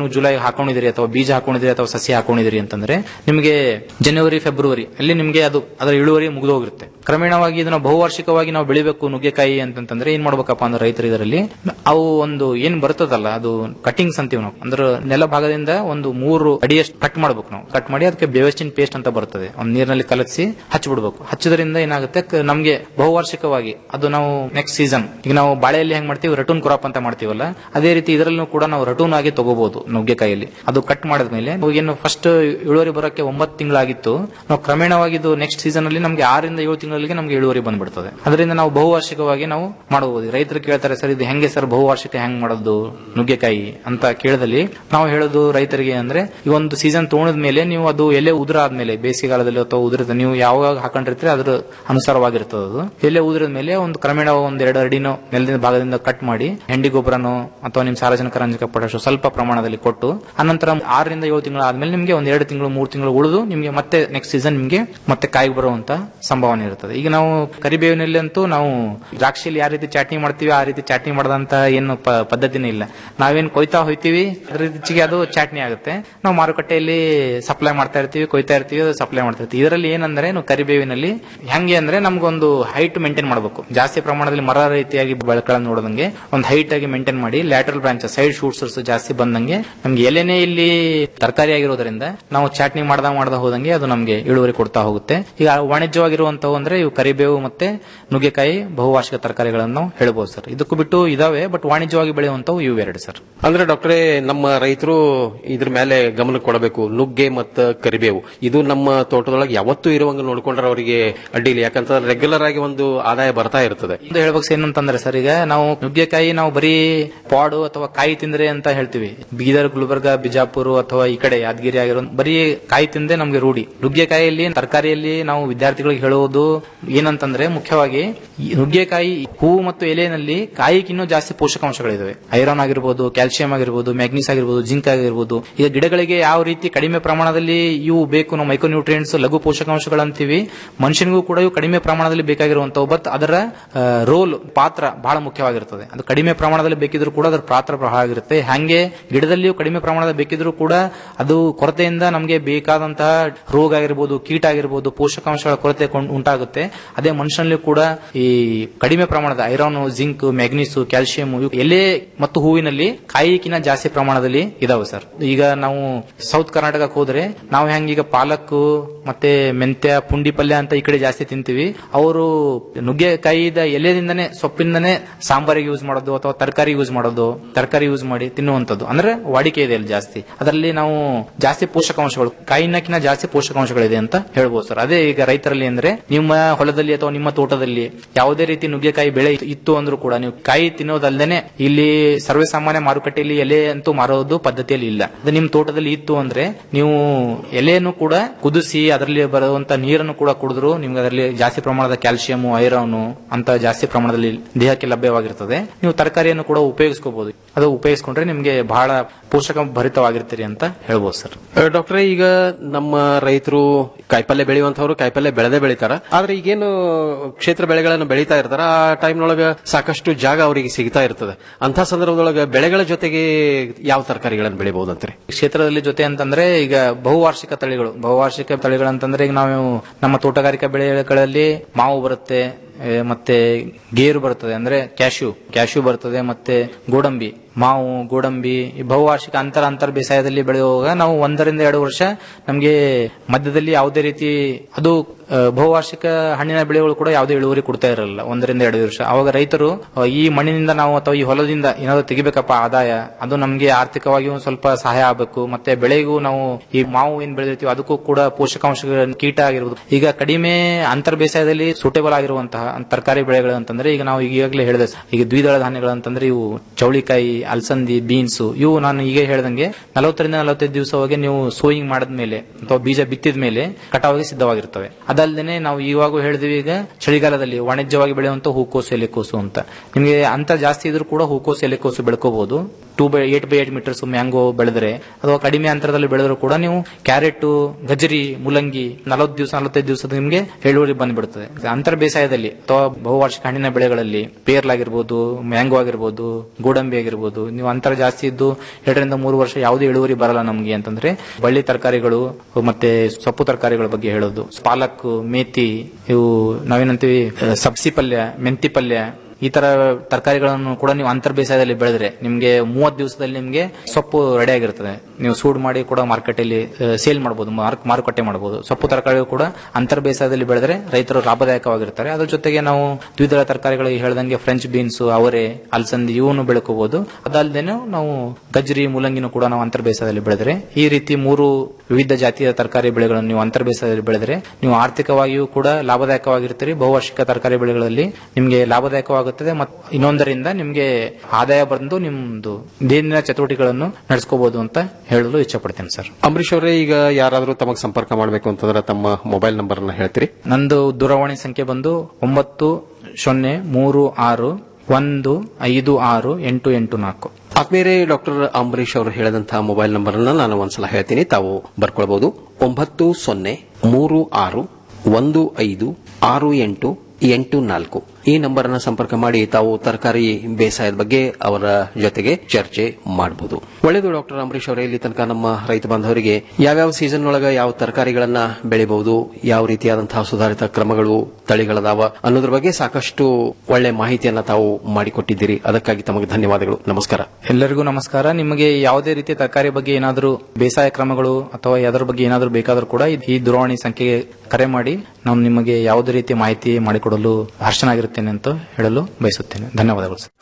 ಹಾಕೊಂಡಿದಿರಿ ಅಥವಾ ಬೀಜ ಹಾಕೊಂಡಿದಿರಿ ಅಥವಾ ಸಸಿ ಹಾಕೊಂಡಿದಿರಿ ಅಂತಂದ್ರೆ ನಿಮಗೆ ಜನವರಿ ಫೆಬ್ರವರಿ ಅಲ್ಲಿ ನಿಮಗೆ ಅದು ಅದರ ಇಳುವರಿ ಮುಗಿದು ಹೋಗಿರುತ್ತೆ ಕ್ರಮೇಣವಾಗಿ ಇದನ್ನ ಬಹುವಾರ್ಷಿಕವಾಗಿ ನಾವು ಬೆಳಿಬೇಕು ನುಗ್ಗೆಕಾಯಿ ಅಂತಂತಂದ್ರೆ ಏನ್ ಮಾಡ್ಬೇಕಪ್ಪ ಅಂದ್ರೆ ರೈತರು ಇದರಲ್ಲಿ ಅವು ಒಂದು ಏನ್ ಬರ್ತದಲ್ಲ ಅದು ಕಟಿಂಗ್ಸ್ ಅಂತೀವಿ ನಾವು ಅಂದ್ರೆ ನೆಲ ಭಾಗದಿಂದ ಒಂದು ಮೂರು ಅಡಿಯಷ್ಟು ಕಟ್ ಮಾಡ್ಬೇಕು ನಾವು ಕಟ್ ಮಾಡಿ ಅದಕ್ಕೆ ಬೆವೆಸ್ಟಿನ್ ಪೇಸ್ಟ್ ಅಂತ ಬರ್ತದೆ ಒಂದು ನೀರಿನಲ್ಲಿ ಕಲಸಿ ಹಚ್ಚಿಬಿಡ್ಬೇಕು ಹಚ್ಚೋದ್ರಿಂದ ಏನಾಗುತ್ತೆ ಕ- ನಮ್ಗೆ ಬಹುವಾರ್ಷಿಕವಾಗಿ ಅದು ನಾವು ನೆಕ್ಸ್ಟ್ ಸೀಸನ್ ಈಗ ನಾವು ಬಾಳೆಯಲ್ಲಿ ಹೆಂಗ್ ಮಾಡ್ತೀವಿ ರಟೂನ್ ಕ್ರಾಪ್ ಅಂತ ಮಾಡ್ತೀವಲ್ಲ ಅದೇ ರೀತಿ ಇದರಲ್ಲೂ ಕೂಡ ನಾವು ರಟೂನ್ ಆಗಿ ತಗೋಬಹುದು ನುಗ್ಗೆಕಾಯಲ್ಲಿ ಅದು ಕಟ್ ಮಾಡಿದ್ಮೇಲೆ ಏನು ಫಸ್ಟ್ ಇಳುವರಿ ಬರೋಕೆ ಒಂಬತ್ತು ತಿಂಗಳಾಗಿತ್ತು ನಾವು ಕ್ರಮೇಣವಾಗಿ ಇದು ನೆಕ್ಸ್ಟ್ ಸೀಸನ್ ಅಲ್ಲಿ ನಮ್ಗೆ ಆರರಿಂದ ಏಳು ತಿಂಗಳಿಗೆ ನಮ್ಗೆ ಇಳುವರಿ ಬಂದ್ಬಿಡ್ತದೆ ಅದರಿಂದ ನಾವು ಬಹುವಾರ್ಷಿಕವಾಗಿ ನಾವು ಮಾಡಬಹುದು ರೈತರು ಕೇಳ್ತಾರೆ ಸರ್ ಇದು ಹೆಂಗೆ ಸರ್ ಬಹುವಾರ್ಷಿಕ ಹೆಂಗ್ ಮಾಡೋದು ನುಗ್ಗೆಕಾಯಿ ಅಂತ ಕೇಳದಲ್ಲಿ ನಾವು ಹೇಳೋದು ರೈತರಿಗೆ ಅಂದ್ರೆ ಈ ಒಂದು ಸೀಸನ್ ತಗೊಂಡ ಮೇಲೆ ನೀವು ಅದು ಎಲೆ ಉದುರ ಆದ್ಮೇಲೆ ಬೇಸಿಗೆಗಾಲದಲ್ಲಿ ಅಥವಾ ಉದುರದ ನೀವು ಯಾವಾಗ ಹಾಕೊಂಡಿರ್ತೀರಿ ಅದ್ರ ಅನುಸಾರವಾಗಿರ್ತದೆ ಅದು ಎಲೆ ಉದುರದ ಮೇಲೆ ಒಂದು ಕ್ರಮೇಣ ಒಂದ್ ಎರಡು ಅಡಿನೋ ನೆಲದ ಭಾಗದಿಂದ ಕಟ್ ಮಾಡಿ ಹೆಂಡಿ ಗೊಬ್ಬರನೋ ಅಥವಾ ನಿಮ್ ಸಾರಜನಕ ರಂಜಕ ಪೊಟ್ಯಾಶ್ ಸ್ವಲ್ಪ ಪ್ರಮಾಣದಲ್ಲಿ ಕೊಟ್ಟು ಅನಂತರ ಆರರಿಂದ ಏಳು ತಿಂಗಳು ಆದ್ಮೇಲೆ ನಿಮ್ಗೆ ಒಂದ್ ಎರಡು ತಿಂಗಳು ಮೂರು ತಿಂಗಳು ಉಳಿದು ನಿಮ್ಗೆ ಮತ್ತೆ ನೆಕ್ಸ್ಟ್ ಸೀಸನ್ ನಿಮ್ಗೆ ಮತ್ತೆ ಕಾಯಿ ಬರುವಂತ ಸಂಭಾವನೆ ಇರ್ತದೆ ಈಗ ನಾವು ಕರಿಬೇವಿನಲ್ಲಿ ಅಂತೂ ನಾವು ದ್ರಾಕ್ಷಿಯಲ್ಲಿ ಯಾವ ರೀತಿ ಚಾಟ್ನಿ ಮಾಡ್ತೀವಿ ಆ ರೀತಿ ಚಾಟ್ನಿ ಮಾಡದಂತ ಏನು ಪ- ಪದ್ಧತಿನೇ ಇಲ್ಲ ನಾವೇನ್ ಕೊಯ್ತಾ ಹೋಯ್ತೀವಿ ಅದ್ರ ರುಚಿಗೆ ಅದು ಚಾಟ್ನಿ ಆಗುತ್ತೆ ನಾವು ಮಾರುಕಟ್ಟೆಯಲ್ಲಿ ಸಪ್ಲೈ ಮಾಡ್ತಾ ಇರ್ತೀವಿ ಕೊಯ್ತಾ ಇರ್ತೀವಿ ಸಪ್ಲೈ ಮಾಡ್ತಾ ಇರ್ತೀವಿ ಇದರಲ್ಲಿ ಏನಂದ್ರೆ ನಾವು ಕರಿಬೇವಿನಲ್ಲಿ ಹೆಂಗೆ ಅಂದ್ರೆ ನಮ್ಗೊಂದು ಹೈಟ್ ಮೇಂಟೈನ್ ಮಾಡಬೇಕು ಜಾಸ್ತಿ ಪ್ರಮಾಣದಲ್ಲಿ ಮರ ರೀತಿಯಾಗಿ ಬೆಳಕಳನ್ನು ನೋಡದಂಗೆ ಒಂದು ಹೈಟ್ ಆಗಿ ಮೇಂಟೈನ್ ಮಾಡಿ ಲ್ಯಾಟ್ರಲ್ ಬ್ರಾಂಚ್ ಸೈಡ್ ಶೂಟ್ಸ್ ಜಾಸ್ತಿ ಬಂದಂಗೆ ನಮ್ಗೆ ಎಲೆನೇ ಇಲ್ಲಿ ತರಕಾರಿ ಆಗಿರೋದ್ರಿಂದ ನಾವು ಚಾಟ್ನಿ ಮಾಡ್ದ ಮಾಡ್ದ ಹೋದಂಗೆ ಅದು ನಮ್ಗೆ ಇಳುವರಿ ಕೊಡ್ತಾ ಹೋಗುತ್ತೆ ಈಗ ವಾಣಿಜ್ಯವಾಗಿರುವಂತವು ಅಂದ್ರೆ ಇವು ಕರಿಬೇವು ಮತ್ತೆ ನುಗ್ಗೆಕಾಯಿ ಬಹುವಾರ್ಷಿಕ ತರಕಾರಿಗಳನ್ನು ನಾವು ಹೇಳ್ಬೋದು ಸರ್ ಇದಕ್ಕೂ ಬಿಟ್ಟು ಇದಾವೆ ಬಟ್ ವಾಣಿಜ್ಯವಾಗಿ ಬೆಳೆಯುವಂತವು ಇವು ಎರಡು ಸರ್ ಅಂದ್ರೆ ಡಾಕ್ಟ್ರೇ ನಮ್ಮ ರೈತರು ಇದ್ರ ಮೇಲೆ ಗಮನ ಕೊಡಬೇಕು ನುಗ್ಗೆ ಮತ್ತು ಕರಿಬೇವು ಇದು ನಮ್ಮ ತೋಟದೊಳಗೆ ಯಾವತ್ತೂ ಇರುವಂಗ ನೋಡ್ಕೊಂಡ್ರೆ ಅವರಿಗೆ ಅಡ್ಡಿಲ್ಲ ಯಾಕಂತಂದ್ರೆ ರೆಗ್ಯುಲರ್ ಆಗಿ ಒಂದು ಆದಾಯ ಬರ್ತಾ ಇರ್ತದೆ ಒಂದು ಹೇಳ್ಬೇಕು ಸರ್ ಏನಂತಂದ್ರೆ ಸರ್ ಈಗ ನಾವು ನುಗ್ಗೆಕಾಯಿ ನಾವು ಬರೀ ಪಾಡು ಅಥವಾ ಕಾಯಿ ತಿಂದ್ರೆ ಅಂತ ಹೇಳ್ತೀವಿ ಬೀದರ್ ಗುಲ್ಬರ್ಗ ಬಿಜಾಪುರ ಅಥವಾ ಈ ಕಡೆ ಯಾದಗಿರಿ ಆಗಿರೋ ಬರೀ ಕಾಯಿ ತಿಂದೆ ನಮ್ಗೆ ರೂಢಿ ನುಗ್ಗೆಕಾಯಿಯಲ್ಲಿ ತರಕಾರಿಯಲ್ಲಿ ನಾವು ವಿದ್ಯಾರ್ಥಿಗಳಿಗೆ ಹೇಳುವುದು ಏನಂತಂದ್ರೆ ಮುಖ್ಯವಾಗಿ ಈ ನುಗ್ಗೆಕಾಯಿ ಹೂವು ಮತ್ತು ಎಲೆಯಲ್ಲಿ ಕಾಯಿಗಿನ್ನೂ ಜಾಸ್ತಿ ಪೋಷಕಾಂಶಗಳಿದಾವೆ ಐರನ್ ಆಗಿರ್ಬೋದು ಕ್ಯಾಲ್ಸಿಯಂ ಆಗಿರ್ಬೋದು ಮ್ಯಾಗ್ನೀಸ್ ಆಗಿರ್ಬೋದು ಜಿಂಕ್ ಆಗಿರ್ಬೋದು ಈಗ ಗಿಡಗಳಿಗೆ ಯಾವ ರೀತಿ ಕಡಿಮೆ ಪ್ರಮಾಣದಲ್ಲಿ ಇವು ಬೇಕು ನಾವು ಮೈಕ್ರೋನ್ಯೂಟ್ರಿಯೆಂಟ್ಸ್ ಲಘು ಪೋಷಕಾಂಶಗಳಂತೀವಿ ಮನುಷ್ಯನಿಗೂ ಕೂಡ ಇವು ಕಡಿಮೆ ಪ್ರಮಾಣದಲ್ಲಿ ಬೇಕಾಗಿರುವಂತವು ಬಟ್ ಅದರ ರೋಲ್ ಪಾತ್ರ ಬಹಳ ಮುಖ್ಯವಾಗಿರ್ತದೆ ಅದು ಕಡಿಮೆ ಪ್ರಮಾಣದಲ್ಲಿ ಬೇಕಿದ್ರು ಕೂಡ ಅದರ ಪಾತ್ರ ಬಹಳ ಆಗಿರುತ್ತೆ ಹಂಗೆ ಗಿಡದಲ್ಲಿಯೂ ಕಡಿಮೆ ಪ್ರಮಾಣದ ಬೇಕಿದ್ರು ಕೂಡ ಅದು ಕೊರತೆಯಿಂದ ನಮಗೆ ಬೇಕಾದಂತಹ ರೋಗ ಆಗಿರ್ಬೋದು ಕೀಟ ಆಗಿರ್ಬೋದು ಪೋಷಕಾಂಶಗಳ ಕೊರತೆ ಕೊಂಡ್- ಉಂಟಾಗುತ್ತೆ ಅದೇ ಮನುಷ್ಯನಲ್ಲಿ ಕೂಡ ಈ ಕಡಿಮೆ ಪ್ರಮಾಣದ ಐರನ್ ಜಿಂಕ್ ಮ್ಯಾಗ್ನೀಸ್ ಕ್ಯಾಲ್ಸಿಯಂ ಎಲೆ ಮತ್ತು ಹೂವಿನಲ್ಲಿ ಕಾಯಿಕಿನ ಜಾಸ್ತಿ ಪ್ರಮಾಣದಲ್ಲಿ ಇದಾವೆ ಸರ್ ಈಗ ನಾವು ಸೌತ್ ಕರ್ನಾಟಕಕ್ಕೆ ಹೋದ್ರೆ ನಾವು ಹೆಂಗೀಗ ಪಾಲಕ್ ಮತ್ತೆ ಮೆಂತ್ಯ ಪುಂಡಿ ಪಲ್ಯ ಅಂತ ಈ ಕಡೆ ಜಾಸ್ತಿ ತಿಂತೀವಿ ಅವರು ನುಗ್ಗೆಕಾಯಿದ ಎಲೆದಿಂದನೇ ಸೊಪ್ಪಿಂದನೇ ಸಾಂಬಾರಿಗೆ ಯೂಸ್ ಮಾಡೋದು ಅಥವಾ ತರಕಾರಿ ಯೂಸ್ ಮಾಡೋದು ತರಕಾರಿ ಯೂಸ್ ಮಾಡಿ ತಿನ್ನುವಂಥದ್ದು ಅಂದ್ರೆ ವಾಡಿಕೆ ಇದೆ ಅಲ್ಲಿ ಜಾಸ್ತಿ ಅದರಲ್ಲಿ ನಾವು ಜಾಸ್ತಿ ಪೋಷಕಾಂಶಗಳು ಕಾಯಿನಕ್ಕಿಂತ ಜಾಸ್ತಿ ಪೋಷಕಾಂಶಗಳಿದೆ ಅಂತ ಹೇಳ್ಬೋದು ಸರ್ ಅದೇ ಈಗ ರೈತರಲ್ಲಿ ಅಂದ್ರೆ ನಿಮ್ಮ ಹೊಲದಲ್ಲಿ ಅಥವಾ ನಿಮ್ಮ ತೋಟದಲ್ಲಿ ಯಾವುದೇ ರೀತಿ ನುಗ್ಗೆಕಾಯಿ ಬೆಳೆ ಇತ್ತು ಅಂದ್ರೂ ಕೂಡ ನೀವು ಕಾಯಿ ತಿನ್ನೋದಲ್ದೇನೆ ಇಲ್ಲಿ ಸರ್ವೇ ಸಾಮಾನ್ಯ ಮಾರುಕಟ್ಟೆಯಲ್ಲಿ ಎಲೆ ಅಂತೂ ಮಾರೋದು ಪದ್ಧತಿಯಲ್ಲಿ ಇಲ್ಲ ಅದು ನಿಮ್ ತೋಟದಲ್ಲಿ ಇತ್ತು ಅಂದ್ರೆ ನೀವು ಎಲೆಯನ್ನು ಕೂಡ ಕುದಿಸಿ ಅದರಲ್ಲಿ ಬರುವಂತ ನೀರನ್ನು ಕೂಡ ಕುಡಿದ್ರು ನಿಮ್ಗೆ ಅದರಲ್ಲಿ ಜಾಸ್ತಿ ಪ್ರಮಾಣದ ಕ್ಯಾಲ್ಸಿಯಂ ಐರನ್ ಅಂತ ಜಾಸ್ತಿ ಪ್ರಮಾಣದಲ್ಲಿ ದೇಹಕ್ಕೆ ಲಭ್ಯವಾಗಿರ್ತದೆ ನೀವು ತರಕಾರಿಯನ್ನು ಕೂಡ ಉಪಯೋಗಿಸ್ಕೋಬಹುದು ಅದು ಉಪಯೋಗಿಸ್ಕೊಂಡ್ರೆ ನಿಮ್ಗೆ ಬಹಳ ಪೋಷಕ ಭರಿತವಾಗಿರ್ತೀರಿ ಅಂತ ಹೇಳ್ಬೋದು ಸರ್ ಡಾಕ್ಟ್ರೆ ಈಗ ನಮ್ಮ ರೈತರು ಕಾಯಿಪಲ್ಯ ಬೆಳೆಯುವಂತವ್ರು ಕಾಯಿಪಲ್ಯ ಬೆಳೆದೇ ಬೆಳಿತಾರ ಆದ್ರೆ ಈಗೇನು ಕ್ಷೇತ್ರ ಬೆಳೆಗಳನ್ನು ಬೆಳೀತಾ ಇರ್ತಾರ ಆ ಟೈಮ್ನೊಳಗ ಸಾಕಷ್ಟು ಜಾಗ ಅವರಿಗೆ ಸಿಗ್ತಾ ಇರ್ತದೆ ಅಂತ ಸಂದರ್ಭದೊಳಗ ಬೆಳೆಗಳ ಜೊತೆಗೆ ಯಾವ ತರಕಾರಿಗಳನ್ನು ಬೆಳಿಬಹುದಂತ್ರಿ ಕ್ಷೇತ್ರದಲ್ಲಿ ಜೊತೆ ಅಂತಂದ್ರೆ ಈಗ ಬಹುವಾರ್ಷಿಕ ತಳಿಗಳು ಬಹುವಾರ್ಷಿಕ ತಳಿಗಳಂತಂದ್ರೆ ಈಗ ನಾವು ನಮ್ಮ ತೋಟಗಾರಿಕಾ ಬೆಳೆಗಳಲ್ಲಿ ಮಾವು ಬರುತ್ತೆ ಏ, ಮತ್ತೆ ಗೇರು ಬರ್ತದೆ ಅಂದ್ರೆ ಕ್ಯಾಶ್ಯೂ ಕ್ಯಾಶ್ಯೂ ಬರ್ತದೆ ಮತ್ತೆ ಗೋಡಂಬಿ ಮಾವು ಗೋಡಂಬಿ ಈ ಬಹುವಾರ್ಷಿಕ ಅಂತರ ಅಂತರ ಬೇಸಾಯದಲ್ಲಿ ಬೆಳೆಯುವಾಗ ನಾವು ಒಂದರಿಂದ ಎರಡು ವರ್ಷ ನಮಗೆ ಮಧ್ಯದಲ್ಲಿ ಯಾವುದೇ ರೀತಿ ಅದು ಆ, ಬಹುವಾರ್ಷಿಕ ಹಣ್ಣಿನ ಬೆಳೆಗಳು ಕೂಡ ಯಾವುದೇ ಇಳುವರಿ ಕೊಡ್ತಾ ಇರಲಿಲ್ಲ ಒಂದರಿಂದ ಎರಡು ವರ್ಷ ಅವಾಗ ರೈತರು ಆ, ಈ ಮಣ್ಣಿನಿಂದ ನಾವು ಅಥವಾ ಈ ಹೊಲದಿಂದ ಏನಾದ್ರು ತೆಗಿಬೇಕಪ್ಪ ಆದಾಯ ಅದು ನಮಗೆ ಆರ್ಥಿಕವಾಗಿ ಒಂದ್ ಸ್ವಲ್ಪ ಸಹಾಯ ಆಗಬೇಕು ಮತ್ತೆ ಬೆಳೆಗೂ ನಾವು ಈ ಮಾವು ಏನ್ ಬೆಳೆದಿರ್ತೀವಿ ಅದಕ್ಕೂ ಕೂಡ ಪೋಷಕಾಂಶಗಳ ಕೀಟ ಆಗಿರ್ಬೋದು ಈಗ ಕಡಿಮೆ ಅಂತರ್ ಬೇಸಾಯದಲ್ಲಿ ಸೂಟೇಬಲ್ ಆಗಿರುವಂತಹ ತರಕಾರಿ ಬೆಳೆಗಳು ಅಂತಂದ್ರೆ ಈಗ ನಾವು ಈಗಾಗಲೇ ಹೇಳಿದೆ ಈಗ ದ್ವಿದಳ ಧಾನ್ಯಗಳು ಅಂತಂದ್ರೆ ಇವು ಚೌಳಿಕಾಯಿ ಅಲಸಂದಿ ಬೀನ್ಸ್ ಇವು ನಾನು ಈಗ ಹೇಳ್ದಂಗೆ ನಲವತ್ತರಿಂದ ನಲವತ್ತೈದು ದಿವಸವಾಗಿ ನೀವು ಸೋಯಿಂಗ್ ಮಾಡಿದ್ಮೇಲೆ ಅಥವಾ ಬೀಜ ಬಿತ್ತಿದ ಮೇಲೆ ಕಟಾವಿಗೆ ಸಿದ್ಧವಾಗಿರ್ತವೆ ಅದಲ್ಲದೆ ನಾವು ಇವಾಗ ಹೇಳಿದ್ವಿ ಈಗ ಚಳಿಗಾಲದಲ್ಲಿ ವಾಣಿಜ್ಯವಾಗಿ ಬೆಳೆಯುವಂತ ಹೂಕೋಸು ಎಲೆಕೋಸು ಅಂತ ನಿಮಗೆ ಅಂತ ಜಾಸ್ತಿ ಇದ್ರೂ ಕೂಡ ಹೂಕೋಸು ಎಲೆಕೋಸು ಬೆಳ್ಕೋಬಹುದು two by eight by eight meters mango ಬೆಳೆದ್ರೆ ಅಥವಾ ಕಡಿಮೆ ಅಂತರದಲ್ಲಿ ಬೆಳೆದ್ರು ಕೂಡ ನೀವು ಕ್ಯಾರೆಟ್ ಗಜರಿ ಮುಲಂಗಿ ನಲವತ್ತು ದಿವಸ ನಲವತ್ತೈದು ದಿವಸದ ನಿಮಗೆ ಇಳುವರಿ ಬಂದ್ಬಿಡುತ್ತದೆ ಅಂತರ ಬೇಸಾಯದಲ್ಲಿ ಅಥವಾ ಬಹುವಾರ್ಷಿಕ ಹಣ್ಣಿನ ಬೆಳೆಗಳಲ್ಲಿ ಪೇರ್ಲಾಗಿರ್ಬೋದು ಮ್ಯಾಂಗೋ ಆಗಿರ್ಬೋದು ಗೋಡಂಬಿ ಆಗಿರ್ಬೋದು ನೀವು ಅಂತರ ಜಾಸ್ತಿ ಇದ್ದು ಎರಡರಿಂದ ಮೂರು ವರ್ಷ ಯಾವುದೇ ಇಳುವರಿ ಬರಲ್ಲ ನಮಗೆ ಅಂತಂದ್ರೆ ಬಳ್ಳಿ ತರಕಾರಿಗಳು ಮತ್ತೆ ಸೊಪ್ಪು ತರಕಾರಿಗಳ ಬಗ್ಗೆ ಹೇಳೋದು ಪಾಲಕ್ ಮೇಥಿ ಇವು ನಾವೇನಂತೀವಿ ಅಹ್, ಸಬ್ಸಿ ಪಲ್ಯ ಮೆಂತಿ ಪಲ್ಯ ಈ ತರ ತರಕಾರಿಗಳನ್ನು ಕೂಡ ನೀವು ಅಂತರ್ ಬೇಸಾಯದಲ್ಲಿ ಬೆಳೆದ್ರೆ ನಿಮ್ಗೆ ಮೂವತ್ತು ದಿವಸದಲ್ಲಿ ನಿಮ್ಗೆ ಸೊಪ್ಪು ರೆಡಿ ಆಗಿರ್ತದೆ ನೀವು ಸೂಡ್ ಮಾಡಿ ಕೂಡ ಮಾರ್ಕೆಟ್ ಅಲ್ಲಿ ಸೇಲ್ ಮಾಡಬಹುದು ಮಾರುಕಟ್ಟೆ ಮಾಡಬಹುದು ಸೊಪ್ಪು ತರಕಾರಿಗಳು ಕೂಡ ಅಂತರ್ ಬೇಸಾಯದಲ್ಲಿ ಬೆಳೆದ್ರೆ ರೈತರು ಲಾಭದಾಯಕವಾಗಿರ್ತಾರೆ ಅದ್ರ ಜೊತೆಗೆ ನಾವು ದ್ವಿದಳ ತರಕಾರಿಗಳು ಹೇಳ್ದಂಗೆ ಫ್ರೆಂಚ್ ಬೀನ್ಸ್ ಅವರೆ ಅಲಸಂದಿ ಇವನ್ನು ಬೆಳಕೋಬಹುದು ಅದಲ್ಲದೆ ನಾವು ಗಜ್ರಿ ಮುಲಂಗಿನೂ ಕೂಡ ನಾವು ಅಂತರ್ ಬೇಸಾಯದಲ್ಲಿ ಬೆಳೆದ್ರೆ ಈ ರೀತಿ ಮೂರು ವಿವಿಧ ಜಾತಿಯ ತರಕಾರಿ ಬೆಳೆಗಳನ್ನು ನೀವು ಅಂತರ್ ಬೇಸಾಯದಲ್ಲಿ ಬೆಳೆದ್ರೆ ನೀವು ಆರ್ಥಿಕವಾಗಿಯೂ ಕೂಡ ಲಾಭದಾಯಕವಾಗಿರ್ತೀರಿ ಬಹುವಾರ್ಷಿಕ ತರಕಾರಿ ಬೆಳೆಗಳಲ್ಲಿ ನಿಮಗೆ ಲಾಭದಾಯಕವಾಗುತ್ತದೆ ಮತ್ತು ಇನ್ನೊಂದರಿಂದ ನಿಮಗೆ ಆದಾಯ ಬಂದು ನಿಮ್ದು ದೈನಂದಿನ ಚಟುವಟಿಕೆಗಳನ್ನು ನಡೆಸ್ಕೋಬಹುದು ಅಂತ ಹೇಳಲು ಇಚ್ಛಪಡ್ತೇನೆ ಸರ್ ಅಂಬರೀಶ್ ಅವರೇ ಈಗ ಯಾರಾದರೂ ತಮಗೆ ಸಂಪರ್ಕ ಮಾಡಬೇಕು ಅಂತಂದ್ರೆ ತಮ್ಮ ಮೊಬೈಲ್ ನಂಬರ್ ಅನ್ನ ಹೇಳ್ತೀರಿ ನಂದು ದೂರವಾಣಿ ಸಂಖ್ಯೆ ಬಂದು ಒಂಬತ್ತು ಸೊನ್ನೆ ಮೂರು ಆರು ಒಂದು ಐದು ಆರು ಎಂಟು ಎಂಟು ನಾಲ್ಕು ಆತ್ಮೀಯರೇ ಡಾಕ್ಟರ್ ಅಂಬರೀಶ್ ಅವರು ಹೇಳಿದಂತಹ ಮೊಬೈಲ್ ನಂಬರ್ ಅನ್ನ ನಾನು ಒಂದ್ಸಲ ಹೇಳ್ತೀನಿ ತಾವು ಬರ್ಕೊಳ್ಬಹುದು ಒಂಬತ್ತು ಸೊನ್ನೆ ಮೂರು ಆರು ಒಂದು ಐದು ಆರು ಎಂಟು ಎಂಟು ನಾಲ್ಕು ಈ ನಂಬರ್ ಅನ್ನ ಸಂಪರ್ಕ ಮಾಡಿ ತಾವು ತರಕಾರಿ ಬೇಸಾಯದ ಬಗ್ಗೆ ಅವರ ಜೊತೆಗೆ ಚರ್ಚೆ ಮಾಡಬಹುದು ಒಳ್ಳೆಯದು ಡಾಕ್ಟರ್ ಅಂಬರೀಶ್ ಅವರೇ ಇಲ್ಲಿ ತನಕ ನಮ್ಮ ರೈತ ಬಾಂಧವರಿಗೆ ಯಾವ್ಯಾವ ಸೀಸನ್ ಒಳಗ ಯಾವ ತರಕಾರಿಗಳನ್ನ ಬೆಳಿಬಹುದು ಯಾವ ರೀತಿಯಾದಂತಹ ಸುಧಾರಿತ ಕ್ರಮಗಳು ತಳಿಗಳದಾವ ಅನ್ನೋದ್ರ ಬಗ್ಗೆ ಸಾಕಷ್ಟು ಒಳ್ಳೆ ಮಾಹಿತಿಯನ್ನ ತಾವು ಮಾಡಿಕೊಟ್ಟಿದ್ದೀರಿ ಅದಕ್ಕಾಗಿ ತಮಗೆ ಧನ್ಯವಾದಗಳು ನಮಸ್ಕಾರ ಎಲ್ಲರಿಗೂ ನಮಸ್ಕಾರ ನಿಮಗೆ ಯಾವುದೇ ರೀತಿಯ ತರಕಾರಿ ಬಗ್ಗೆ ಏನಾದರೂ ಬೇಸಾಯ ಕ್ರಮಗಳು ಅಥವಾ ಯಾವ್ದ್ರ ಬಗ್ಗೆ ಏನಾದರೂ ಬೇಕಾದರೂ ಕೂಡ ಈ- ಈ ದೂರವಾಣಿ ಸಂಖ್ಯೆಗೆ ಕರೆ ಮಾಡಿ ನಾವು ನಿಮಗೆ ಯಾವುದೇ ರೀತಿಯ ಮಾಹಿತಿ ಮಾಡಿಕೊಡಲು ಹರ್ಷನಾಗಿರುತ್ತೇನೆ ಅಂತ ಹೇಳಲು ಬಯಸುತ್ತೇನೆ ಧನ್ಯವಾದಗಳು ಸರ್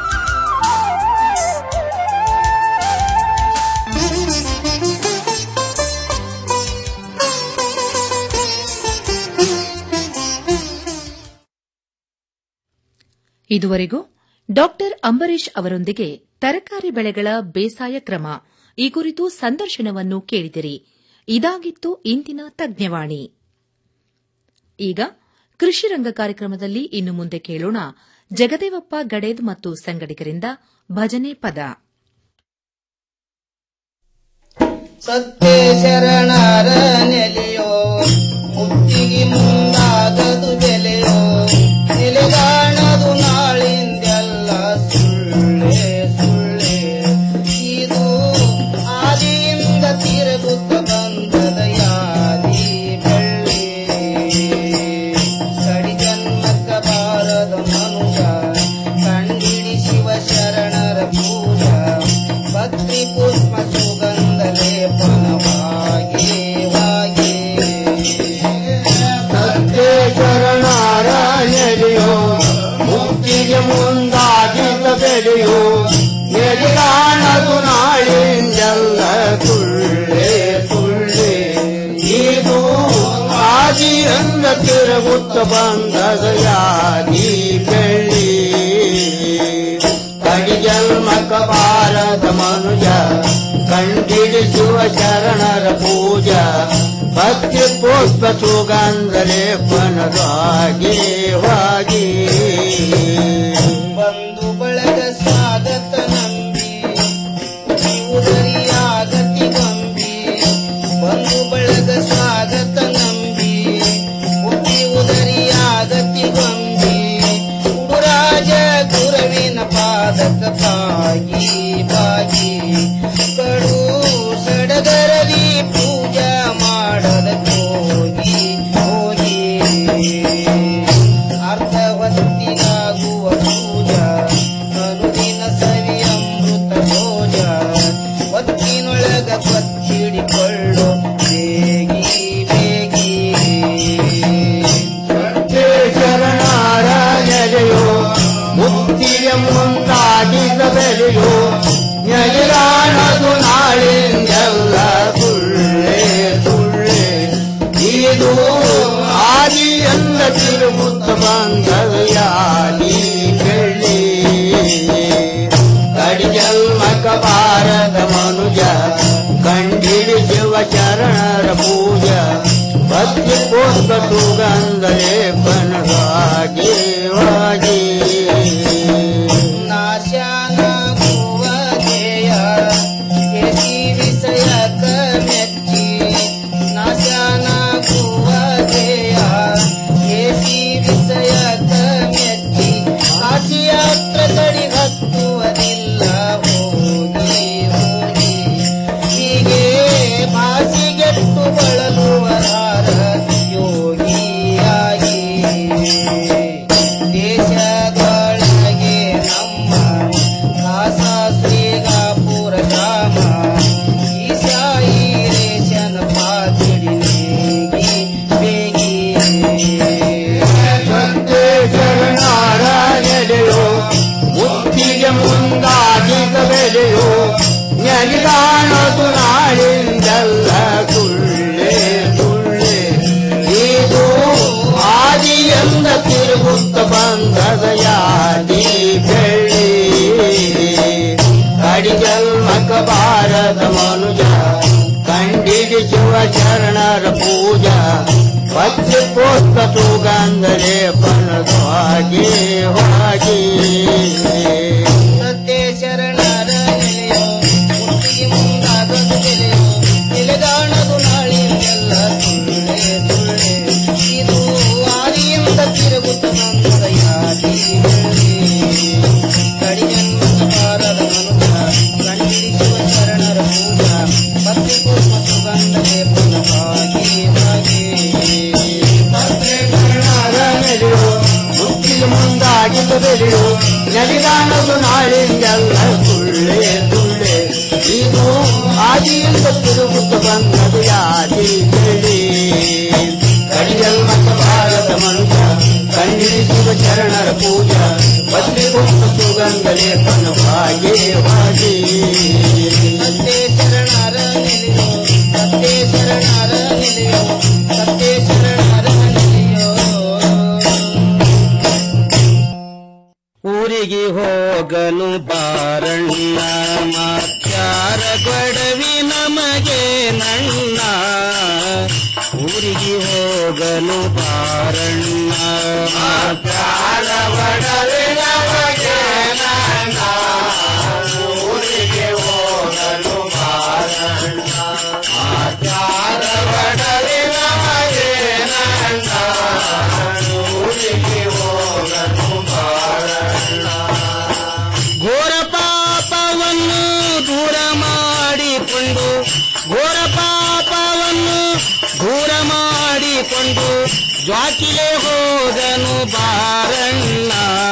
ಇದುವರೆಗೂ ಡಾಕ್ಟರ್ ಅಂಬರೀಶ್ ಅವರೊಂದಿಗೆ ತರಕಾರಿ ಬೆಳೆಗಳ ಬೇಸಾಯ ಕ್ರಮ ಈ ಕುರಿತು ಸಂದರ್ಶನವನ್ನು ಕೇಳಿದಿರಿ ಇದಾಗಿತ್ತು ಇಂದಿನ ತಜ್ಞವಾಣಿ ಈಗ ಕೃಷಿ ರಂಗ ಕಾರ್ಯಕ್ರಮದಲ್ಲಿ ಇನ್ನು ಮುಂದೆ ಕೇಳೋಣ ಜಗದೇವಪ್ಪ ಗಡೇದ್ ಮತ್ತು ಸಂಗಡಿಗರಿಂದ ಭಜನೆ ಪದ ಸತ್ಯ ಶರಣರ ನೆಲೆಯೋ ಮುತ್ತಿಗೆ ಮುಂದಾಗದು ಬೆಲೆಯೋ ನೆಲೆಗಾಣದು ನಾಳಿಂದೆಲ್ಲ ಸುಳ್ಳೆ ಸುಳ್ಳೆ ಇದು ಆದಿಯಿಂದ ತಿರುಗುತ್ತ ಬಂದದ ಯಾದಿ ಬೆಳ್ಳಿ ಕಡಿ ಜನ್ಮಕ್ಕ ಬಾರದ ಮನುಜ ಕಂಡಿಡಿ ಶಿವ ಶರಣರ ಪೂಜಾ ಭಕ್ತಿ ಪುಷ್ಪ ಸುಗಂಧ ಲೇಪನವಾಗಿ ವಾಗಿ ಸತ್ಯ ಶರಣರ ನೆಲೆಯೋ ಮುಕ್ತಿಗೆ ಮುಂದಾಗಿದ್ದ ಬೆಲೆಯೋ ನೆಲೆಗಾಣದು ನಾಳಿಂದೆಲ್ಲ ಸುಳ್ಳೆ ಸುಳ್ಳೆ ಇದು ಆದಿಯಿಂದ ತಿರುಗುತ್ತ ಬಂದದ ಯಾದಿ ಬೆಳ್ಳಿ ಕಡಿ ಜನ್ಮಕ ಬಾರದ ಮನುಜ ಕಂಡಿಡಿಸುವ ಶರಣರ ಪೂಜಾ ಭಕ್ತಿ ಪುಷ್ಪ ಸುಗಂಧ ಲೇಪನವಾಗಿ ವಾಗಿ ಬಂಧು ಬಳಗ ಸ್ವಾಗತ ನಂಬಿ ಉದರಿಯಾಗತಿ ಗಂಬಿ ಬಂಧು ಬಳಗ ಸ್ವಾಗತ ನಂಬಿ ಹುಟ್ಟಿ ಉದರಿಯಾಗತಿ ಗಂಬಿ ಗುರುರಾಜ ಗುರುವಿನ ಪಾದಕ ಬಾಗಿ ಬಾಗಿ ಕಡು ಸಡಗರದಿ ಪೂಜಾ ಮಾಡದ ಹೋಗಿ ಹೋಗಿ ಅರ್ಥವತ್ತಿನಾಗುವ ಪೂಜಾ ಅನುದಿನ ಸವಿ ಅಮೃತ ಭೋಜ ಒತ್ತಿನೊಳಗ ಕೊಚ್ಚಿಡಿಕೊಳ್ಳು ಬೇಗಿ ಬೇಗಿ ಶರಣರ ನೆಲೆಯೋ ಮುಕ್ತಿಯ ಮುಂದಾಗಿದ್ದ ಬೆಲೆಯೋ ನೆಲೆಗಾಣದು ನಾಳಿಂದೆಲ್ಲ ಸುಳ್ಳೆ ಸುಳ್ಳೆ ಇದು ಆದಿಯಿಂದ ತಿರುಗುತ್ತ ಬಂದದ ಯಾದಿ ಬೆಳ್ಳಿ ಕಡಿ ಜನ್ಮಕ ಬಾರದ ಮನುಜ ಕಂಡಿಡಿಸುವ ಶರಣರ ಪೂಜಾ ಭಕ್ತಿ ಪುಷ್ಪ ಸುಗಂಧ ಲೇಪನವಾಗಿ ವಾಗಿ ನಾಶಾನಾಗುವ ಪುಷ್ಪ ಸುಗಂಧಲೆ ಪನವಾಗಿ ಹೋಗಿ ಸತ್ಯ ಶರಣರ ನೆಲೆಯೋ ಮುಕ್ತಿಗೆ ಮುಂದಾದದು ಬೆಲೆಯೋ ನೆಲೆದಾಣದು ನಾಳಿಂದೆಲ್ಲ ಸುಳ್ಳೆ ಸುಳ್ಳೆ ಇದು ಆದಿಯಿಂದ ತಿರುಗುತ್ತ ಬಂದ ಯಾದಿ ಕಡಿಜನ್ಮದ ಬಾರದ ಮನುಜ ಕಂಡಿರಿಸುವ ಶರಣರ ಪೂಜಾ ಭಕ್ತಿ ಪುಷ್ಪ ಸುಗಂಧಲೆ ಪನವಾಗಿ ಹೋಗಿ ಮುಕ್ತಿಗೆ ಮುಂದಾಗಿದ್ದ ಬೆಳೆಯು ನಲಿದಾನದು ನಾಳಿಂದೆಲ್ಲ ಸುಳ್ಳೆ ಸುಳ್ಳೆ ಇದು ಆದಿಯಿಂದ ತಿರುಗುತ್ತ ಬಂದದು ಯಾದಿ ಬೆಳಿ ಕಡಿಯಲ್ ಮತ್ತು ಭಾರತ ಮನುಷ್ಯ ಕಂಡಿರಿಸುವ ಚರಣರ ಪೂಜಾ ಭಕ್ತಿ ಪುಷ್ಪ ಸುಗಂಧ ಲೇಪನವಾಗಿ ವಾಗಿ ಸತ್ಯ ಶರಣರ ನಿಲಿಯೋ ಸತ್ಯ ಶರಣರ ನಿಲಿಯೋ ಸತ್ಯ ಶರಣರ ನಿಲಿಯೋ ಊರಿಗೆ ಹೋಗಲು ಬಾರಣ್ಣ ಮಾತ್ಯಾರ ಗೊಡವಿ ನಮಗೆ ನನ್ನ ಊರಿಗೆ ಹೋಗಲು ಬಾರಣ್ಣ ಮಾತ್ಯಾರ ಗೊಡವಿ ನಮಗೆ ನನ್ನ ಊರಿಗೆ ಹೋಗಲು ಬಾರಣ್ಣ ಮಾತ್ಯಾರ ಗೊಡವಿ ನಮಗೆ ನನ್ನ ಊರಿಗೆ ಹೋಗಲು ಘೋರ ಪಾಪವನ್ನು ದೂರ ಮಾಡಿಕೊಂಡು ಘೋರ ಪಾಪವನ್ನು ದೂರ ಮಾಡಿಕೊಂಡು ಜ್ವಾಕಿಲೆ ಹೋಗನು ಬಾರಣ್ಣ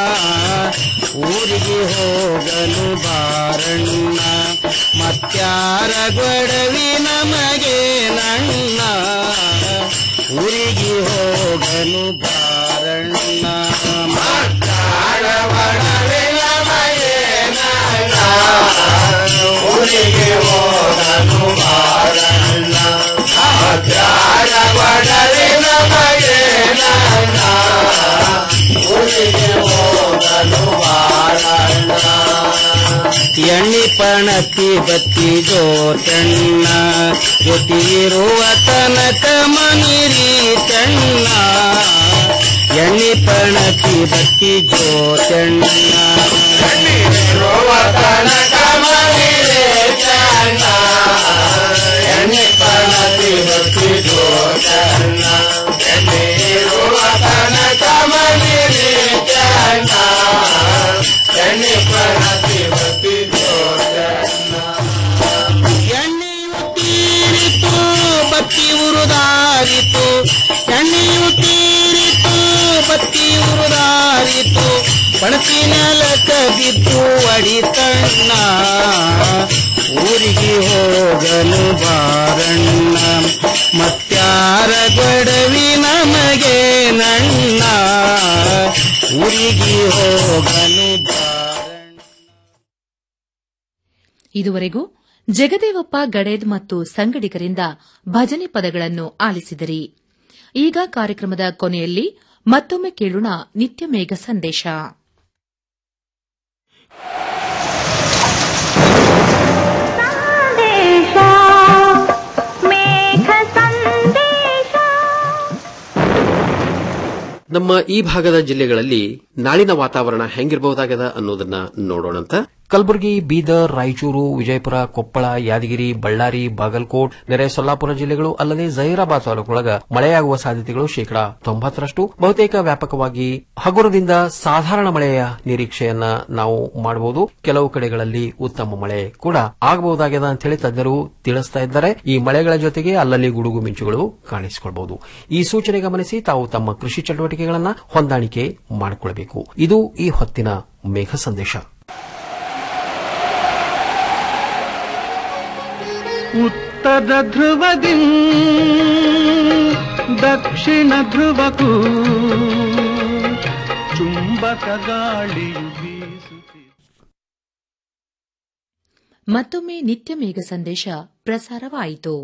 ಊರಿಗೆ ಹೋಗನು ಬಾರಣ್ಣ ಮತ್ಯಾರ ಗೊಡವಿ ನಮಗೆ ನನ್ನ ಊರಿಗೆ ಹೋಗನು ಬಾರಣ್ಣ ಮತ್ಯಾರ ಗೊಡವಿ ನಮಗೆ ನನ್ನ ಊರಿಗೆ ಹೋಗನು ಬಾರಣ್ಣ ಮತ್ಯಾರ ಗೊಡವಿ ನಮಗೆ ನನ್ನ ಊರಿಗೆ ಹೋಗನು ಬಾರಣ್ಣ ಎಣ್ಣಿ ಪಣತಿ ಬತ್ತಿ ಜೋತಣ್ಣ ಜೊತೆಗಿರುವ ತನಕ ಮನಿರಿ ತಣ್ಣ ಎಣ್ಣಿ ಪಣತಿ ಬತ್ತಿ ಜೋತಣ್ಣ ತನಕ ಮನಿರಿ ತಣ್ಣ ಎಣ್ಣಿ ಪಣತಿ ಬತ್ತಿ ಜೋತಣ್ಣ ಎಣ್ಣಿರುವ ತನಕ ಮನಿರಿ ತಣ್ಣ ಎಣ್ಣೆ ಪಣತಿ ಬತ್ತಿ ಎಣ್ಣೆಯು ತೀರಿತು ಬತ್ತಿ ಉರುದಾರಿತು ಎಣ್ಣೆಯು ತೀರಿತು ಬತ್ತಿ ಉರುದಾರಿತು ಪಣತಿ ನೆಲಕ ಬಿದ್ದು ಅಡಿತಣ್ಣ ಊರಿಗೆ ಹೋಗಲು ಬಾರಣ್ಣ ಮತ್ಯಾರ ಗೊಡವಿ ನಮಗೆ ನನ್ನ ಊರಿಗೆ ಹೋಗಲು ಇದುವರೆಗೂ ಜಗದೇವಪ್ಪ ಗಡೇದ್ ಮತ್ತು ಸಂಗಡಿಗರಿಂದ ಭಜನೆ ಪದಗಳನ್ನು ಆಲಿಸಿದಿರಿ ಈಗ ಕಾರ್ಯಕ್ರಮದ ಕೊನೆಯಲ್ಲಿ ಮತ್ತೊಮ್ಮೆ ಕೇಳೋಣ ನಿತ್ಯ ಮೇಘ ಸಂದೇಶ ನಮ್ಮ ಈ ಭಾಗದ ಜಿಲ್ಲೆಗಳಲ್ಲಿ ನಾಳಿನ ವಾತಾವರಣ ಹೆಂಗಿರಬಹುದಾಗದ ಅನ್ನೋದನ್ನ ನೋಡೋಣಂತ ಕಲಬುರಗಿ ಬೀದರ್ ರಾಯಚೂರು ವಿಜಯಪುರ ಕೊಪ್ಪಳ ಯಾದಗಿರಿ ಬಳ್ಳಾರಿ ಬಾಗಲಕೋಟ್ ನೆರೆ ಸೊಲ್ಲಾಪುರ ಜಿಲ್ಲೆಗಳು ಅಲ್ಲದೆ ಜಹೀರಾಬಾದ್ ತಾಲೂಕೊಳಗ ಮಳೆಯಾಗುವ ಸಾಧ್ಯತೆಗಳು ಶೇಕಡಾ ತೊಂಬತ್ತರಷ್ಟು ಬಹುತೇಕ ವ್ಯಾಪಕವಾಗಿ ಹಗುರದಿಂದ ಸಾಧಾರಣ ಮಳೆಯ ನಿರೀಕ್ಷೆಯನ್ನ ನಾವು ಮಾಡಬಹುದು ಕೆಲವು ಕಡೆಗಳಲ್ಲಿ ಉತ್ತಮ ಮಳೆ ಕೂಡ ಆಗಬಹುದಾಗಿದೆ ಅಂತ ಹೇಳಿ ತಜ್ಞರು ತಿಳಿಸ್ತಾ ಇದ್ದಾರೆ ಈ ಮಳೆಗಳ ಜೊತೆಗೆ ಅಲ್ಲಲ್ಲಿ ಗುಡುಗು ಮಿಂಚುಗಳು ಕಾಣಿಸಿಕೊಳ್ಳಬಹುದು ಈ ಸೂಚನೆ ಗಮನಿಸಿ ತಾವು ತಮ್ಮ ಕೃಷಿ ಚಟುವಟಿಕೆಗಳನ್ನ ಹೊಂದಾಣಿಕೆ ಮಾಡಿಕೊಳ್ಳಬೇಕು ಇದು ಈ ಹೊತ್ತಿನ ಮೇಘ ಸಂದೇಶ ಉತ್ತರ ಧ್ರುವದಿ ದಕ್ಷಿಣ ಧ್ರುವಕ್ಕೂ ಚುಂಬಕ ಗಾಳಿಯು ಬೀಸುತ್ತಿದೆ ಮತ್ತೊಮ್ಮೆ ನಿತ್ಯ ಮೇಘ ಸಂದೇಶ ಪ್ರಸಾರವಾಯಿತು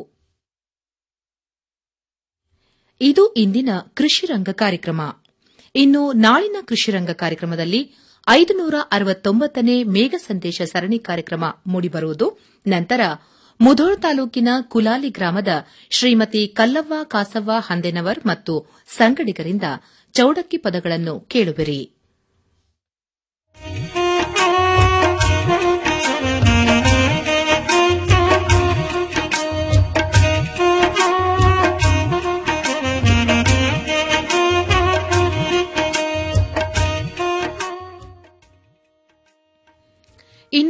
ಇದು ಇಂದಿನ ಕೃಷಿ ರಂಗ ಕಾರ್ಯಕ್ರಮ ಇನ್ನು ನಾಳಿನ ಕೃಷಿ ರಂಗ ಕಾರ್ಯಕ್ರಮದಲ್ಲಿ ಐದುನೂರ ಅರವತ್ತೊಂಬತ್ತನೇ ಮೇಘ ಸಂದೇಶ ಸರಣಿ ಕಾರ್ಯಕ್ರಮ ಮೂಡಿಬರುವುದು ನಂತರ ಮುಧೋಳ್ ತಾಲೂಕಿನ ಕುಲಾಲಿ ಗ್ರಾಮದ ಶ್ರೀಮತಿ ಕಲ್ಲವ್ವ ಕಾಸವ್ವ ಹಂದೆನವರ್ ಮತ್ತು ಸಂಗಡಿಗರಿಂದ ಚೌಡಕ್ಕಿ ಪದಗಳನ್ನು ಕೇಳುವಿರಿ